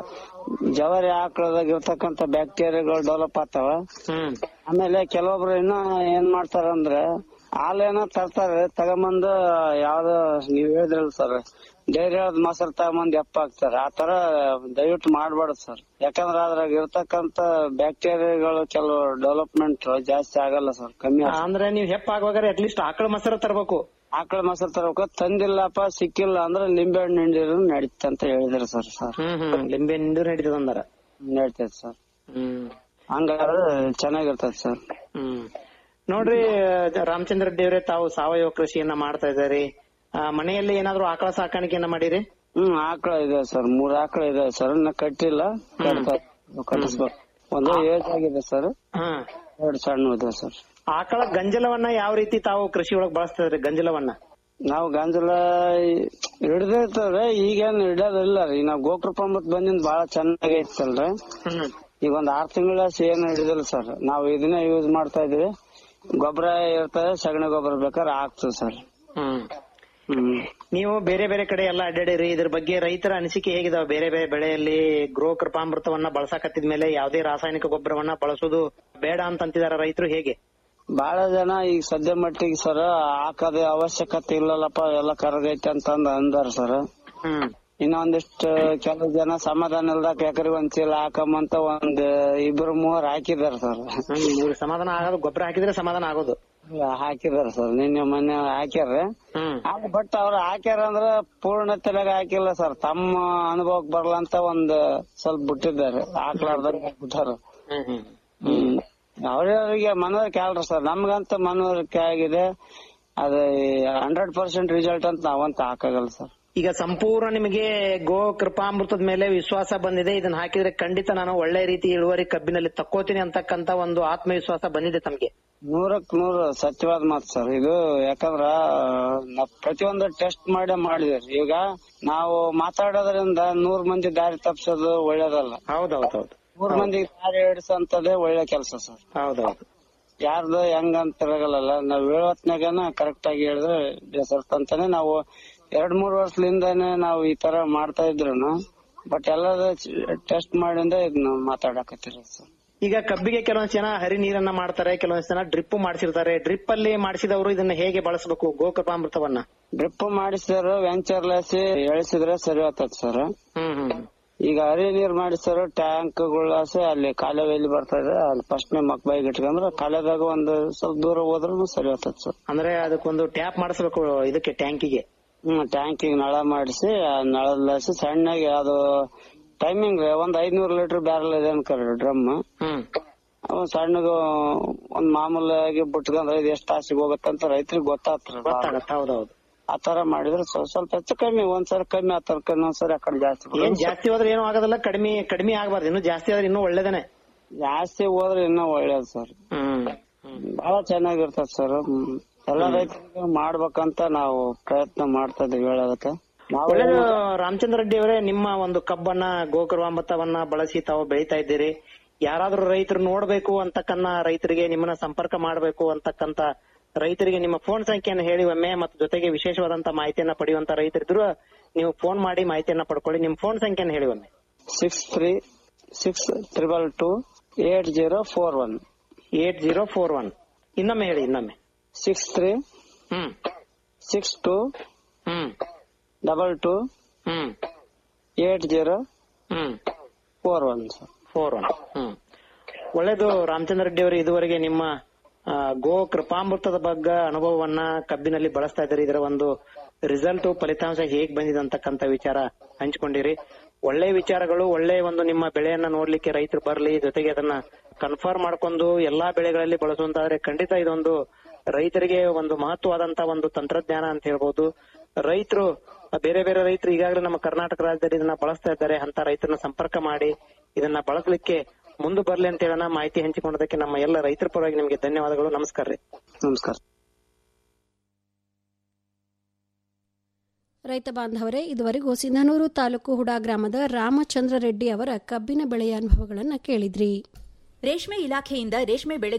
ಜವಾರಿ ಆಕಳದಾಗ ಇರ್ತಕ್ಕಂತ ಬ್ಯಾಕ್ಟೀರಿಯಾಗಳು ಡೆವಲಪ್ ಆಗ್ತಾವ ಹ್ಮ್ ಆಮೇಲೆ ಕೆಲವೊಬ್ರು ಇನ್ನ ಏನ್ ಮಾಡ್ತಾರ ಅಂದ್ರೆ ಹಾಲೇನೋ ತರ್ತಾರೆ ತಗೊಂಬಂದು ಯಾವ್ದೋ ನೀವ್ ಹೇಳಿದ್ರಲ್ಲ ಸರ್ ಡೈರಿ ಮೊಸರು ತಗೊಂಬಂದ್ ಎಪ್ಪ ಹಾಕ್ತಾರೆ ಆ ತರ ದಯವಿಟ್ಟು ಮಾಡ್ಬಾರ್ದು ಸರ್ ಯಾಕಂದ್ರೆ ಅದ್ರಾಗ ಇರ್ತಕ್ಕಂತ ಬ್ಯಾಕ್ಟೀರಿಯಾಗಳು ಕೆಲವು ಡೆವಲಪ್ಮೆಂಟ್ ಜಾಸ್ತಿ ಆಗಲ್ಲ ಸರ್ ಕಮ್ಮಿ ಆಗ್ತದೆ. ಅಂದ್ರೆ ನೀವ್ ಹೆಪ್ಪ ಆಗುವಾಗ ಅಟ್ಲೀಸ್ಟ್ ಆಕಳ ಮೊಸರು ತರಬೇಕು ಆಕಳ ಮೊಸರು ತರಬೇಕು ತಂದಿಲ್ಲಪ್ಪ ಸಿಕ್ಕಿಲ್ಲ ಅಂದ್ರೆ ಲಿಂಬೆ ಹಣ್ಣು ಹಿಂಡಿದ್ರು ನಡೀತ ಅಂತ ಹೇಳಿದ್ರು ಸರ್ ಸರ್ ಹ್ಮ್ ಹ್ಮ್ ಲಿಂಬೆ ನಿಂದು ನಡೀತದ ಅಂದಾರ ನಡೀತೈತೆ ಸರ್ ಹ್ಮ್ ಹಂಗಾದ್ರೆ ಚೆನ್ನಾಗಿರ್ತೈತೆ ಸರ್ ಹ್ಮ್ ನೋಡ್ರಿ ರಾಮಚಂದ್ರ ರೆಡ್ಡಿ ಅವರೇ ತಾವು ಸಾವಯವ ಕೃಷಿಯನ್ನ ಮಾಡ್ತಾ ಇದ್ದಾರೆ ಮನೆಯಲ್ಲಿ ಏನಾದ್ರು ಆಕಳ ಸಾಕಾಣಿಕೆಯನ್ನ ಮಾಡಿರಿ ಹ್ಮ್ ಆಕಳ ಇದೆ ಸರ್ ಮೂರ್ ಆಕಳ ಇದೆ ಸರ್ ಇನ್ನ ಕಟ್ಟಿಲ್ಲ ಕಟ್ತಾ- ಕಟ್ಟಿಸ್ಬೇಕು ಒಂದು ಏಜ್ ಆಗಿದೆ ಸರ್ ಹ್ಮ್ ಎರಡು ಸಣ್ಣ ಇದೆ ಸರ್ ಆಕಳ ಗಂಜಲವನ್ನ ಯಾವ ರೀತಿ ತಾವು ಕೃಷಿ ಒಳಗ್ ಬಳಸ್ತಾ ಇದ್ರಿ ಗಂಜಲವನ್ನ ನಾವು ಗಂಜಲ ಹಿಡ್ದಿರ್ತವ್ರೆ ಈಗೇನ್ ಹಿಡಿಯೋದಿಲ್ಲ ರೀ ನಾವು ಗೋಕೃಪಾಮೃತ್ ಬಂದಿಂದ ಬಹಳ ಚೆನ್ನಾಗಿ ಐತಲ್ರಿ ಈಗ ಒಂದ್ ಆರ್ ತಿಂಗಳ ಏನ್ ಹಿಡಿದಿಲ್ಲ ಸರ್ ನಾವು ಇದನ್ನ ಯೂಸ್ ಮಾಡ್ತಾ ಇದೀವಿ ಗೊಬ್ಬರ ಇರ್ತದೆ ಸಗಣಿ ಗೊಬ್ಬರ ಬೇಕಾದ್ರೆ ಹಾಕ್ತೀವಿ ಸರ್ ಹ್ಮ್ ಹ್ಮ್ ನೀವು ಬೇರೆ ಬೇರೆ ಕಡೆ ಎಲ್ಲ ಅಡ್ಡಾಡಿರಿ ಇದ್ರ ಬಗ್ಗೆ ರೈತರ ಅನಿಸಿಕೆ ಹೇಗಿದಾವ ಬೇರೆ ಬೇರೆ ಬೆಳೆಯಲ್ಲಿ ಗೃಹ ಕೃಪಾಮೃತವನ್ನ ಬಳಸಾಕತ್ತಿದ ಮೇಲೆ ಯಾವುದೇ ರಾಸಾಯನಿಕ ಗೊಬ್ಬರವನ್ನ ಬಳಸೋದು ಬೇಡ ಅಂತ ಅಂತಿದಾರ ರೈತರು ಹೇಗೆ ಬಹಳ ಜನ ಈಗ ಸದ್ಯ ಮಟ್ಟಿಗೆ ಸರ್ ಹಾಕದ ಅವಶ್ಯಕತೆ ಇಲ್ಲಲ್ಲಪ್ಪ ಎಲ್ಲ ಕರಗೈತೆ ಅಂತಂದ್ ಅಂದಾರ ಸರ್ ಹ್ಮ್ ಇನ್ನೊಂದಿಷ್ಟು ಕೆಲವು ಜನ ಸಮಾಧಾನ ಇಲ್ದಾಗ ಎಕರೆ ಒಂದ್ ಚೀಲ ಹಾಕಮ್ಮಂತ ಒಂದ್ ಇಬ್ರು ಮೂವರ್ ಹಾಕಿದಾರ ಸರ್ ಹ್ಮ್, ಇವ್ರಿಗೆ ಸಮಾಧಾನ ಆಗೋದು ಗೊಬ್ಬರ ಹಾಕಿದ್ರೆ ಸಮಾಧಾನ ಆಗೋದು ಹಾಕಿದಾರ ಸರ್ ನಿನ್ನೆ ಮೊನ್ನೆ ಹಾಕ್ಯಾರ ಹ್ಮ್ ಬಟ್ ಅವ್ರು ಹಾಕ್ಯಾರ ಅಂದ್ರ ಪೂರ್ಣ ತಲೆಗ ಹಾಕಿಲ್ಲ ಸರ್ ತಮ್ಮ ಅನುಭವಕ್ ಬರ್ಲ ಅಂತ ಒಂದ್ ಸ್ವಲ್ಪ ಬಿಟ್ಟಿದ್ದಾರೆ ಹಾಕ್ಲಾರ್ದಂಗ ಬಿಟ್ಟಾರ ಹ್ಮ್ ಹ್ಮ್ ಹ್ಮ್ ಅವ್ರವ್ರಿಗೆ ಮನವರಿಕೆ ಅಲ್ರಿ ಸರ್ ನಮ್ಗಂತ ಮನವರಿಕೆ ಆಗಿದೆ ಅದ ಹಂಡ್ರೆಡ್ ಪರ್ಸೆಂಟ್ ರಿಸಲ್ಟ್ ಅಂತ ನಾವಂತ ಹಾಕಾಗಲ್ಲ ಸರ್ ಈಗ ಸಂಪೂರ್ಣ ನಿಮಗೆ ಗೋ ಕೃಪಾಮೃತದ ಮೇಲೆ ವಿಶ್ವಾಸ ಬಂದಿದೆ ಇದನ್ನ ಹಾಕಿದ್ರೆ ಖಂಡಿತ ನಾನು ಒಳ್ಳೆ ರೀತಿ ಇಳುವರಿ ಕಬ್ಬಿನಲ್ಲಿ ತಕ್ಕೋತೀನಿ ಅಂತಕ್ಕಂತ ಒಂದು ಆತ್ಮವಿಶ್ವಾಸ ಬಂದಿದೆ ತಮ್ಗೆ ನೂರಕ್ ನೂರು ಸತ್ಯವಾದ ಮಾತು ಸರ್ ಇದು ಯಾಕಂದ್ರ ನಾವ್ ಪ್ರತಿಯೊಂದು ಟೆಸ್ಟ್ ಮಾಡೇ ಮಾಡಿದ್ರಿ ಈಗ ನಾವು ಮಾತಾಡೋದ್ರಿಂದ ನೂರ್ ಮಂದಿ ದಾರಿ ತಪ್ಪಿಸೋದು ಒಳ್ಳೇದಲ್ಲ ಹೌದೌದೌದು ನೂರ್ ಮಂದಿ ದಾರಿ ಹಿಡಿಸಂತದೇ ಒಳ್ಳೆ ಕೆಲಸ ಸರ್ ಹೌದೌದು ಯಾರ್ದು ಹೆಂಗ ಅಂತ ತಿರಗಲ್ಲ ನಾವ್ ಹೇಳೋತ್ನಾಗನ ಕರೆಕ್ಟ್ ಆಗಿ ಹೇಳಿದ್ರೆ ಬೇಸರ್ತ ಅಂತಾನೆ ನಾವು ಎರಡ್ ಮೂರ್ ವರ್ಷದಿಂದಾನೆ ನಾವು ಈ ತರ ಮಾಡ್ತಾ ಇದ್ರು ಬಟ್ ಎಲ್ಲದ ಟೆಸ್ಟ್ ಮಾಡಿಂದ ಇದನ್ನ ಮಾತಾಡಕತ್ತೀರ ಸರ್ ಈಗ ಕಬ್ಬಿಗೆ ಕೆಲವೊಂದ್ ಜನ ಹರಿ ನೀರನ್ನ ಮಾಡ್ತಾರೆ ಕೆಲವೊಂದ್ ಜನ ಡ್ರಿಪ್ ಮಾಡಿಸಿರ್ತಾರೆ ಡ್ರಿಪ್ ಅಲ್ಲಿ ಮಾಡಿಸಿದವರು ಇದನ್ನ ಹೇಗೆ ಬಳಸಬೇಕು ಗೋ ಕೃಪಾಮೃತವನ್ನ ಡ್ರಿಪ್ ಮಾಡಿಸಿದ್ರು ವೆಂಚರ್ ಲೆಸಿ ಎಳಿಸಿದ್ರೆ ಸರಿ ಹೋಗ್ತದ ಸರ್ ಹ್ಮ್ ಹ್ಮ್ ಈಗ ಹರಿ ನೀರ್ ಮಾಡಿಸಿದ್ರು ಟ್ಯಾಂಕ್ ಅಲ್ಲಿ ಕಾಲುವೆಯಲ್ಲಿ ಬರ್ತಾ ಇದೆ ಅಲ್ಲಿ ಫಸ್ಟ್ ಮಕ್ ಬೈಗ್ ಇಟ್ಕೊಂಡ್ರೆ ಕಾಲುವೆದಾಗ ಒಂದು ಸ್ವಲ್ಪ ದೂರ ಹೋದ್ರು ಸರಿ ಹೋಗ್ತದ ಸರ್ ಅಂದ್ರೆ ಅದಕ್ಕೊಂದು ಟ್ಯಾಪ್ ಮಾಡಿಸ್ಬೇಕು ಇದಕ್ಕೆ ಟ್ಯಾಂಕಿಗೆ ಹ್ಮ್ ಟ್ಯಾಂಕಿಗೆ ನಳ ಮಾಡಿಸಿ ಆ ನಳದಲ್ಲಿಸಿ ಸಣ್ಣಗೆ ಅದು ಟೈಮಿಂಗ್ ಒಂದ್ ಐದ್ನೂರ್ ಲೀಟರ್ ಬ್ಯಾರಲ್ ಇದೆ ಅನ್ಕರಿ ಡ್ರಮ್ ಹ್ಮ್ ಸಣ್ಣಗ ಒಂದ್ ಮಾಮೂಲಾಗಿ ಬಿಟ್ಕೊಂಡ್ರೆ ಇದು ಎಷ್ಟ್ ತಾಸಿಗೆ ಹೋಗತ್ತಂತ ರೈತರಿಗೆ ಗೊತ್ತಾಗ್ತದೆ ಗೊತ್ತಾಗತ್ತೆ ಹೌದೌದು ಆ ತರ ಮಾಡಿದ್ರೆ ಸ್ವಲ್ಪ ಸ್ವಲ್ಪ ಹೆಚ್ಚು ಕಮ್ಮಿ ಒಂದ್ಸರಿ ಕಮ್ಮಿ ಆತರ ಇನ್ನೊಂದ್ಸರಿ ಆ ಕಡೆ ಜಾಸ್ತಿ ಏನ್ ಬರೋದು. ಜಾಸ್ತಿ ಹೋದ್ರೆ ಏನು ಆಗೋದಿಲ್ಲ ಕಡಿಮೆ ಕಡಿಮೆ ಆಗಬಾರ್ದು ಇನ್ನು ಜಾಸ್ತಿ ಆದ್ರೆ ಇನ್ನೂ ಒಳ್ಳೇದೇನೆ ಜಾಸ್ತಿ ಹೋದ್ರೆ ಇನ್ನೂ ಒಳ್ಳೇದು ಸರ್ ಹ್ಮ್ ಬಹಳ ಚೆನ್ನಾಗಿರ್ತದ ಸರ್ ಎಲ್ಲ ರೈತರಿಗೆ ಮಾಡ್ಬೇಕಂತ ನಾವು ಪ್ರಯತ್ನ ಮಾಡ್ತಾ ಇದೀವಿ ಹೇಳೋದಕ್ಕೆ ನಾವು ಒಳ್ಳೇದು ರಾಮಚಂದ್ರ ರೆಡ್ಡಿ ಅವರೇ ನಿಮ್ಮ ಒಂದು ಕಬ್ಬನ್ನ ಗೋಕರ್ವಾಮೃತವನ್ನ ಬಳಸಿ ತಾವು ಬೆಳಿತಾ ಇದ್ದೀರಿ ಯಾರಾದ್ರೂ ರೈತರು ನೋಡ್ಬೇಕು ಅಂತಕ್ಕನ್ನ ರೈತರಿಗೆ ನಿಮ್ಮನ್ನ ಸಂಪರ್ಕ ಮಾಡಬೇಕು ಅಂತಕ್ಕಂತ ರೈತರಿಗೆ ನಿಮ್ಮ ಫೋನ್ ಸಂಖ್ಯೆಯನ್ನು ಹೇಳಿ ಒಮ್ಮೆ ಮತ್ತು ಜೊತೆಗೆ ವಿಶೇಷವಾದಂತ ಮಾಹಿತಿಯನ್ನ ಪಡೆಯುವಂತ ರೈತರಿದ್ರು ನೀವು ಫೋನ್ ಮಾಡಿ ಮಾಹಿತಿಯನ್ನ ಪಡ್ಕೊಳ್ಳಿ ನಿಮ್ ಫೋನ್ ಸಂಖ್ಯೆಯನ್ನು ಹೇಳಿ ಒಮ್ಮೆ six three six triple two eight zero four one eight zero four one ಇನ್ನೊಮ್ಮೆ ಹೇಳಿ ಇನ್ನೊಮ್ಮೆ ಸಿಕ್ಸ್ ತ್ರೀ ಹ್ಮ್ ಸಿಕ್ಸ್ ಟು ಹ್ಮ್ ಡಬಲ್ ಟು ಹ್ಮ್ ಏಟ್ ಜೀರೋ ಹ್ಮ್ four one sir four one ಹ್ಮ್ ಒಳ್ಳೇದು ರಾಮಚಂದ್ರ ರೆಡ್ಡಿ ಅವರು ಇದುವರೆಗೆ ನಿಮ್ಮ ಆ, ಗೋ ಕೃಪಾಮೃತದ ಬಗ್ಗೆ ಅನುಭವವನ್ನ ಕಬ್ಬಿನಲ್ಲಿ ಬಳಸ್ತಾ ಇದ್ದಾರೆ ಇದರ ಒಂದು ರಿಸಲ್ಟ್ ಫಲಿತಾಂಶ ಹೇಗ್ ಬಂದಿದೆ ಅಂತಕ್ಕಂತ ವಿಚಾರ ಹಂಚಿಕೊಂಡಿರಿ ಒಳ್ಳೆ ವಿಚಾರಗಳು ಒಳ್ಳೆ ಒಂದು ನಿಮ್ಮ ಬೆಳೆಯನ್ನ ನೋಡ್ಲಿಕ್ಕೆ ರೈತರು ಬರ್ಲಿ ಜೊತೆಗೆ ಅದನ್ನ ಕನ್ಫರ್ಮ್ ಮಾಡ್ಕೊಂಡು ಎಲ್ಲಾ ಬೆಳೆಗಳಲ್ಲಿ ಬಳಸುವಂತಾದ್ರೆ ಖಂಡಿತ ಇದೊಂದು ರೈತರಿಗೆ ಒಂದು ಮಹತ್ವವಾದಂತ ಒಂದು ತಂತ್ರಜ್ಞಾನ ಅಂತ ಹೇಳ್ಬೋದು ರೈತರು ಬೇರೆ ಬೇರೆ ರೈತರು ಈಗಾಗಲೇ ನಮ್ಮ ಕರ್ನಾಟಕ ರಾಜ್ಯದಲ್ಲಿ ಇದನ್ನ ಬಳಸ್ತಾ ಇದ್ದಾರೆ ಅಂತ ರೈತರನ್ನ ಸಂಪರ್ಕ ಮಾಡಿ ಇದನ್ನ ಬಳಸಲಿಕ್ಕೆ ಮುಂದೆ ಬರ್ಲಿ ಅಂತ ಹೇಳೋಣ ಮಾಹಿತಿ ಹಂಚಿಕೊಂಡದಕ್ಕೆ ನಮ್ಮ ಎಲ್ಲ ರೈತರ ಪರವಾಗಿ ನಿಮಗೆ ಧನ್ಯವಾದಗಳು ನಮಸ್ಕಾರ ರೀ ನಮಸ್ಕಾರ ರೈತ ಬಾಂಧವರೇ ಇದುವರೆಗೂ ಸಿಂಧನೂರು ತಾಲೂಕು ಹುಡಾ ಗ್ರಾಮದ ರಾಮಚಂದ್ರ ರೆಡ್ಡಿ ಅವರ ಕಬ್ಬಿನ ಬೆಳೆಯ ಅನುಭವಗಳನ್ನು ಕೇಳಿದ್ರಿ ರೇಷ್ಮೆ ಇಲಾಖೆಯಿಂದ ರೇಷ್ಮೆ ಬೆಳೆ